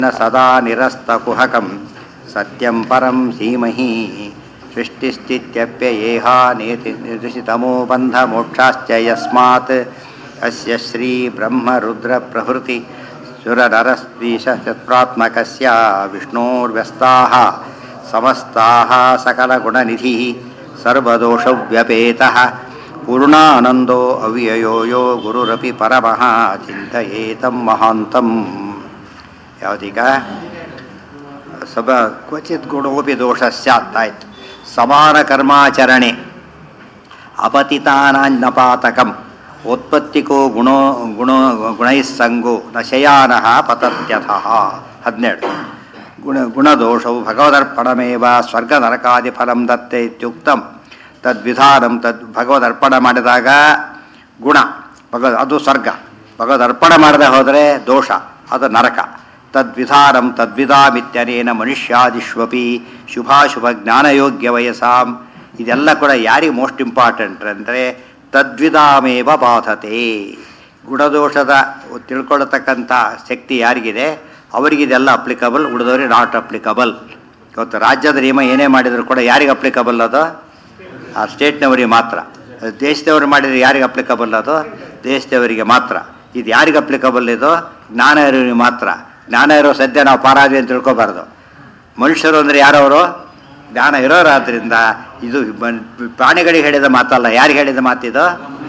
न सदा निरस्तकुहकं सत्यं परं धीमहि सृष्टिस्थित्यप्ययेहानेति निर्दिशितमो बन्धमोक्षाश्च यस्मात् अस्य श्रीब्रह्मरुद्रप्रभृति सुरनरस्त्रीशत्प्रात्मकस्य विष्णोर्व्यस्ताः समस्ताः सकलगुणनिधिः सर्वदोषव्यपेतः पूर्णानन्दो अव्ययो यो ಗುರುರಪಿ ಪರಮಃ ಚಿಂತಯೇತಂ ಮಹಾಂತಂ ಯಾವುದೀಗ ಸಬ ಕ್ವಚಿತ್ ಗುಣೋಪಿ ದೋಷ ಸ್ಯಾತ್ ಆಯ್ತು ಸಮಾನ ಕರ್ಮಾಚರಣೆ ಅಪತಿತಾನಾಜ್ಞಪಾತಕಂ ಉತ್ಪತ್ತಿಕೋ ಗುಣೋ ಗುಣೋ ಗುಣೈಸ್ಸಂಗೋ ನ ಶಯಾನಃ ಪತತ್ಯಥಃ ಹದಿನೇಳು ಗುಣ ಗುಣದೋಷವು ಭಗವದರ್ಪಣಮೇವ ಸ್ವರ್ಗ ನರಕಾದಿ ಫಲಂ ದತ್ತೆ ಇತ್ಯುಕ್ತಂ ತದ್ವಿಧಾನಂ ತದ್ ಭಗವದರ್ಪಣ ಮಾಡಿದಾಗ ಗುಣ ಭಗವದ್ ಅದು ಸ್ವರ್ಗ ಭಗವದರ್ಪಣ ಮಾಡದೆ ಹೋದರೆ ದೋಷ ಅದು ನರಕ ತದ್ವಿಧಾನಂ ತದ್ವಿಧಾಮಿತ್ಯನೇನ ಮನುಷ್ಯಾದಿಷ್ವಪಿ ಶುಭಾಶುಭ ಜ್ಞಾನಯೋಗ್ಯ ವಯಸ್ಸಾಂ ಇದೆಲ್ಲ ಕೂಡ ಯಾರಿಗೆ ಮೋಸ್ಟ್ ಇಂಪಾರ್ಟೆಂಟ್ ಅಂದರೆ ತದ್ವಿಧಾಮೇವ ಬಾಧತೆ ಗುಣದೋಷದ ತಿಳ್ಕೊಳ್ಳತಕ್ಕಂಥ ಶಕ್ತಿ ಯಾರಿಗಿದೆ ಅವರಿಗಿದೆಲ್ಲ ಅಪ್ಲಿಕಬಲ್ ಉಳಿದವರಿಗೆ ನಾಟ್ ಅಪ್ಲಿಕಬಲ್ ಇವತ್ತು ರಾಜ್ಯದ ನಿಯಮ ಏನೇ ಮಾಡಿದರೂ ಕೂಡ ಯಾರಿಗೆ ಅಪ್ಲಿಕಬಲ್ ಅದು ಆ ಸ್ಟೇಟ್ನವರಿಗೆ ಮಾತ್ರ ದೇಶದವರು ಮಾಡಿದರೆ ಯಾರಿಗೆ ಅಪ್ಲಿಕಬಲ್ ಅದು ದೇಶದವರಿಗೆ ಮಾತ್ರ ಇದು ಯಾರಿಗೆ ಅಪ್ಲಿಕಬಲ್ ಇದು ಜ್ಞಾನ ಇರೋರಿಗೆ ಮಾತ್ರ ಜ್ಞಾನ ಇರೋ ಸದ್ಯ ನಾವು ಪಾರಾದ್ವಿ ಅಂತ ತಿಳ್ಕೊಬಾರ್ದು ಮನುಷ್ಯರು ಅಂದರೆ ಯಾರವರು ಜ್ಞಾನ ಇರೋರಾದ್ರಿಂದ ಇದು ಬನ್- ಪ್ರಾಣಿಗಳಿಗೆ ಹೇಳಿದ ಮಾತಲ್ಲ ಯಾರಿಗೆ ಹೇಳಿದ ಮಾತಿದು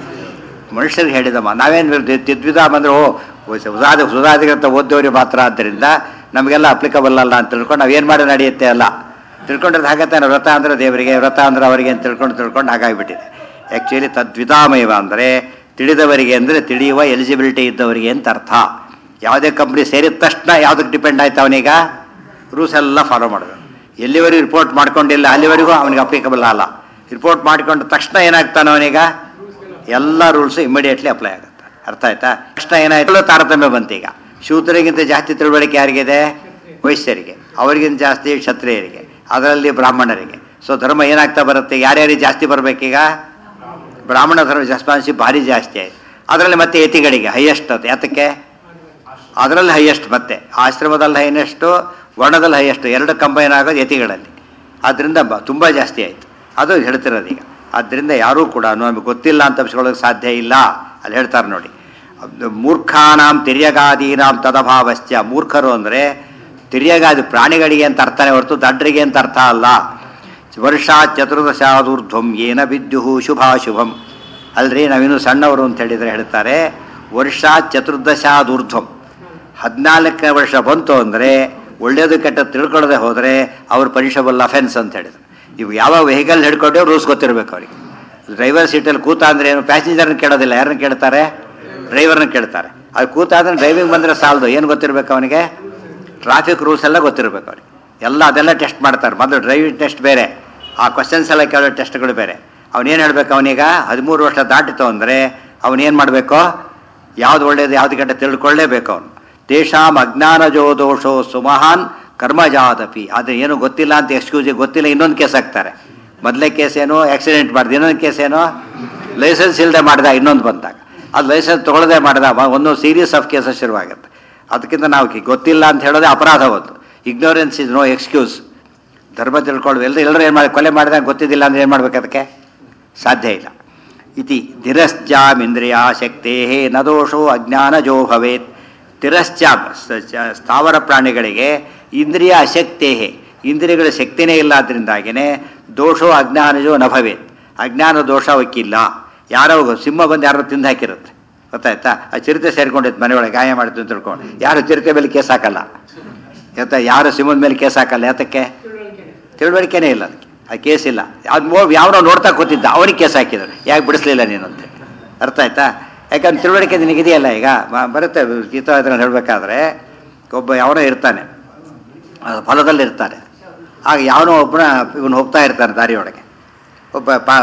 ಮನುಷ್ಯರಿಗೆ ಹೇಳಿದ ಮಾತು ನಾವೇನು ತಿದ್ವಿಧ ಬಂದರೆ ಓ ಸುಧಾದ ಸುಧಾದಿಗಂತ ಓದ್ದವ್ರಿಗೆ ಮಾತ್ರ ಆದ್ದರಿಂದ ನಮಗೆಲ್ಲ ಅಪ್ಲಿಕಬಲ್ ಅಲ್ಲ ಅಂತ ತಿಳ್ಕೊಂಡು ನಾವೇನು ಮಾಡಿ ನಡೆಯುತ್ತೆ ಅಲ್ಲ ತಿಳ್ಕೊಂಡಿರೋದು ಹಾಗತ್ತಾನೆ ವ್ರತ ಅಂದರೆ ದೇವರಿಗೆ ವ್ರತ ಅಂದರೆ ಅವರಿಗೆ ಅಂತ ತಿಳ್ಕೊಂಡು ತಿಳ್ಕೊಂಡು ಹಾಗಾಗಿಬಿಟ್ಟಿದೆ ಆ್ಯಕ್ಚುಲಿ ತದ್ವಿಧಾಮಯವ ಅಂದರೆ ತಿಳಿದವರಿಗೆ ಅಂದರೆ ತಿಳಿಯುವ ಎಲಿಜಿಬಿಲಿಟಿ ಇದ್ದವರಿಗೆ ಅಂತ ಅರ್ಥ ಯಾವುದೇ ಕಂಪ್ನಿ ಸೇರಿದ ತಕ್ಷಣ ಯಾವುದಕ್ಕೆ ಡಿಪೆಂಡ್ ಆಯ್ತು ಅವನೀಗ ರೂಲ್ಸ್ ಎಲ್ಲ ಫಾಲೋ ಮಾಡಬೇಕು ಎಲ್ಲಿವರೆಗೂ ರಿಪೋರ್ಟ್ ಮಾಡ್ಕೊಂಡಿಲ್ಲ ಅಲ್ಲಿವರೆಗೂ ಅವನಿಗೆ ಅಪ್ಲಿಕಬಲ್ ಅಲ್ಲ ರಿಪೋರ್ಟ್ ಮಾಡ್ಕೊಂಡ ತಕ್ಷಣ ಏನಾಗ್ತಾನೆ ಅವನೀಗ ಎಲ್ಲ ರೂಲ್ಸು ಇಮಿಡಿಯೇಟ್ಲಿ ಅಪ್ಲೈ ಆಗುತ್ತೆ ಅರ್ಥ ಆಯ್ತಾ ತಕ್ಷಣ ಏನಾಯ್ತು ತಾರತಮ್ಯ ಬಂತು ಈಗ ಶೂದ್ರರಿಗಿಂತ ಜಾಸ್ತಿ ತಿಳುವಳಿಕೆ ಯಾರಿಗಿದೆ ವೈಶ್ಯರಿಗೆ ಅವರಿಗಿಂತ ಜಾಸ್ತಿ ಕ್ಷತ್ರಿಯರಿಗೆ ಅದರಲ್ಲಿ ಬ್ರಾಹ್ಮಣರಿಗೆ ಸೊ ಧರ್ಮ ಏನಾಗ್ತಾ ಬರುತ್ತೆ ಯಾರ್ಯಾರಿಗೆ ಜಾಸ್ತಿ ಬರಬೇಕೀಗ ಬ್ರಾಹ್ಮಣ ಧರ್ಮ ರೆಸ್ಪಾನ್ಸಿವ್ ಭಾರಿ ಜಾಸ್ತಿ ಆಯ್ತು ಅದರಲ್ಲಿ ಮತ್ತೆ ಯತಿಗಳಿಗೆ ಹೈಯೆಸ್ಟ್ ಅದು ಯಾತಕ್ಕೆ ಅದರಲ್ಲಿ ಹೈಯೆಸ್ಟ್ ಮತ್ತೆ ಆಶ್ರಮದಲ್ಲಿ ಹೈಯೆಸ್ಟು ವರ್ಣದಲ್ಲಿ ಹೈಯೆಸ್ಟ್ ಎರಡು ಕಂಬೈನ್ ಆಗೋದು ಯತಿಗಳಲ್ಲಿ ಆದ್ದರಿಂದ ಬ ತುಂಬ ಜಾಸ್ತಿ ಆಯಿತು ಅದು ಹೇಳ್ತಿರೋದು ಈಗ ಆದ್ದರಿಂದ ಯಾರೂ ಕೂಡ ನಮಗೆ ಗೊತ್ತಿಲ್ಲ ಅಂತ ತಪ್ಪಿಸ್ಕೊಳ್ಳೋಕೆ ಸಾಧ್ಯ ಇಲ್ಲ ಅಲ್ಲಿ ಹೇಳ್ತಾರೆ ನೋಡಿ ಅದು ಮೂರ್ಖಾನಾಂ ತಿರ್ಯಗಾದೀನಾಂ ತದಭಾವಶ್ಚ ಮೂರ್ಖರು ಅಂದರೆ ತಿರ್ಯಗಾದಿ ಪ್ರಾಣಿಗಳಿಗೆ ಅಂತ ಅರ್ಥನೇ ಹೊರತು ದಡ್ರಿಗೆ ಅಂತ ಅರ್ಥ ಅಲ್ಲ ವರ್ಷ ಚತುರ್ದಶಾದೂರ್ಧ್ವಂ ಏನ ವಿದ್ಯು ಶುಭಾಶುಭಂ ಅಲ್ರಿ ನಾವಿನ್ನು ಸಣ್ಣವರು ಅಂತ ಹೇಳಿದರೆ ಹೇಳ್ತಾರೆ ವರ್ಷ ಚತುರ್ದಶಾದೂರ್ಧ್ವಂ ಹದಿನಾಲ್ಕನೇ ವರ್ಷ ಬಂತು ಅಂದರೆ ಒಳ್ಳೆಯದು ಕೆಟ್ಟ ತಿಳ್ಕೊಳ್ಳದೆ ಹೋದರೆ ಅವ್ರು ಪನಿಷಬಲ್ ಅಫೆನ್ಸ್ ಅಂತ ಹೇಳಿದ್ರು ಇವು ಯಾವ ವೆಹಿಕಲ್ ಹಿಡ್ಕೊಂಡೇ ರೂಲ್ಸ್ ಗೊತ್ತಿರಬೇಕು ಅವರಿಗೆ ಡ್ರೈವರ್ ಸೀಟಲ್ಲಿ ಕೂತ ಅಂದರೆ ಏನು ಪ್ಯಾಸೆಂಜರ್ನ ಕೇಳೋದಿಲ್ಲ ಯಾರನ್ನ ಕೇಳ್ತಾರೆ ಡ್ರೈವರ್ನ ಕೇಳ್ತಾರೆ ಅದು ಕೂತ ಅಂದ್ರೆ ಡ್ರೈವಿಂಗ್ ಬಂದರೆ ಸಾಲದು ಏನು ಗೊತ್ತಿರಬೇಕು ಅವನಿಗೆ ಟ್ರಾಫಿಕ್ ರೂಲ್ಸ್ ಎಲ್ಲ ಗೊತ್ತಿರಬೇಕು ಅವ್ರಿಗೆ ಎಲ್ಲ ಅದೆಲ್ಲ ಟೆಸ್ಟ್ ಮಾಡ್ತಾರೆ ಮೊದಲು ಡ್ರೈವಿಂಗ್ ಟೆಸ್ಟ್ ಬೇರೆ ಆ ಕ್ವಶನ್ಸ್ ಎಲ್ಲ ಕೇಳೋ ಟೆಸ್ಟ್ಗಳು ಬೇರೆ ಅವನೇನು ಹೇಳ್ಬೇಕು ಅವನೀಗ ಹದಿಮೂರು ವರ್ಷ ದಾಟಿತು ಅಂದರೆ ಅವನೇನು ಮಾಡಬೇಕು ಯಾವ್ದು ಒಳ್ಳೇದು ಯಾವ್ದು ಕೆಟ್ಟ ತಿಳ್ಕೊಳ್ಳೇಬೇಕು ಅವನು ತೇಷಾಂ ಅಜ್ಞಾನಜೋ ದೋಷೋ ಸುಮಹಾನ್ ಕರ್ಮಜಾದಪಿ ಆದರೆ ಏನು ಗೊತ್ತಿಲ್ಲ ಅಂತ ಎಕ್ಸ್ಕ್ಯೂಸಿಗೆ ಗೊತ್ತಿಲ್ಲ ಇನ್ನೊಂದು ಕೇಸ್ ಹಾಕ್ತಾರೆ ಮೊದಲೇ ಕೇಸ್ ಏನು ಆಕ್ಸಿಡೆಂಟ್ ಮಾಡಿದ ಇನ್ನೊಂದು ಕೇಸ್ ಏನು ಲೈಸೆನ್ಸ್ ಇಲ್ಲದೆ ಮಾಡಿದ ಇನ್ನೊಂದು ಬಂದಾಗ ಅದು ಲೈಸೆನ್ಸ್ ತೊಗೊಳ್ಳದೆ ಮಾಡಿದ ಒಂದು ಸೀರೀಸ್ ಆಫ್ ಕೇಸಸ್ ಶುರುವಾಗುತ್ತೆ ಅದಕ್ಕಿಂತ ನಾವು ಕಿ- ಗೊತ್ತಿಲ್ಲ ಅಂತ ಹೇಳೋದೇ ಅಪರಾಧ ಒಂದು ಇಗ್ನೋರೆನ್ಸ್ ಇಸ್ ನೋ ಎಕ್ಸ್ಕ್ಯೂಸ್ ಧರ್ಮ ತಿಳ್ಕೊಳ್ಳೋದು ಎಲ್ಲರೂ ಎಲ್ಲರೂ ಏನು ಮಾಡಿ ಕೊಲೆ ಮಾಡಿದಾಗ ಗೊತ್ತಿದ್ದಿಲ್ಲ ಅಂದ್ರೆ ಏನು ಮಾಡ್ಬೇಕು ಅದಕ್ಕೆ ಸಾಧ್ಯ ಇಲ್ಲ ಇತಿ ತಿರಶ್ಚಾಮಿಂದ್ರಿಯ ಶಕ್ತೇ ನ ದೋಷೋ ಅಜ್ಞಾನಜೋ ಭವೇತ್ ತಿರಶ್ಚಾಮ್ ಸ- ಚ- ಸ್ಥಾವರ ಪ್ರಾಣಿಗಳಿಗೆ ಇಂದ್ರಿಯ ಅಶಕ್ತೇ ಇಂದ್ರಿಯಗಳ ಶಕ್ತಿನೇ ಇಲ್ಲ ಅದರಿಂದಾಗಿನೇ ದೋಷೋ ಅಜ್ಞಾನಜೋ ನ ಭವೇತ್ ಅಜ್ಞಾನ ದೋಷ ಅವಕ್ಕಿಲ್ಲ ಯಾರೋ ಸಿಂಹ ಬಂದು ಯಾರೋ ತಿಂದು ಹಾಕಿರುತ್ತೆ ಗೊತ್ತಾಯ್ತಾ ಆ ಚಿರತೆ ಸೇರ್ಕೊಂಡಿತ್ತು ಮನೆಯೊಳಗೆ ಗಾಯ ಮಾಡಿತು ಅಂತ ತಿಳ್ಕೊಂಡು ಯಾರು ಚಿರತೆ ಮೇಲೆ ಕೇಸ್ ಹಾಕಲ್ಲ ಯಾತ ಯಾರು ಸಿಂಹದ ಮೇಲೆ ಕೇಸ್ ಹಾಕಲ್ಲ ಯಾತಕ್ಕೆ ತಿಳುವಳಿಕೆನೇ ಇಲ್ಲ ಅದಕ್ಕೆ ಆ ಕೇಸ್ ಇಲ್ಲ ಅದು ಯಾವನೋ ನೋಡ್ತಾ ಕೂತಿದ್ದ ಅವನಿಗೆ ಕೇಸ್ ಹಾಕಿದ್ರು ಯಾಕೆ ಬಿಡಿಸ್ಲಿಲ್ಲ ನೀನು ಅಂತ ಅರ್ಥ ಆಯ್ತಾ ಯಾಕಂದ್ರೆ ತಿಳುವಳಿಕೆ ನಿನಗಿದೆಯಲ್ಲ ಈಗ ಮ- ಬರುತ್ತೆ ಗೀತಾ ಇದನ್ನು ಹೇಳಬೇಕಾದ್ರೆ ಒಬ್ಬ ಯಾವನೋ ಇರ್ತಾನೆ ಆ ಹೊಲದಲ್ಲಿ ಇರ್ತಾನೆ ಆಗ ಯಾವನೋ ಒಬ್ಬನ ಇವನು ಹೋಗ್ತಾ ಇರ್ತಾನೆ ದಾರಿಯೊಳಗೆ ಒಬ್ಬ ಪಾ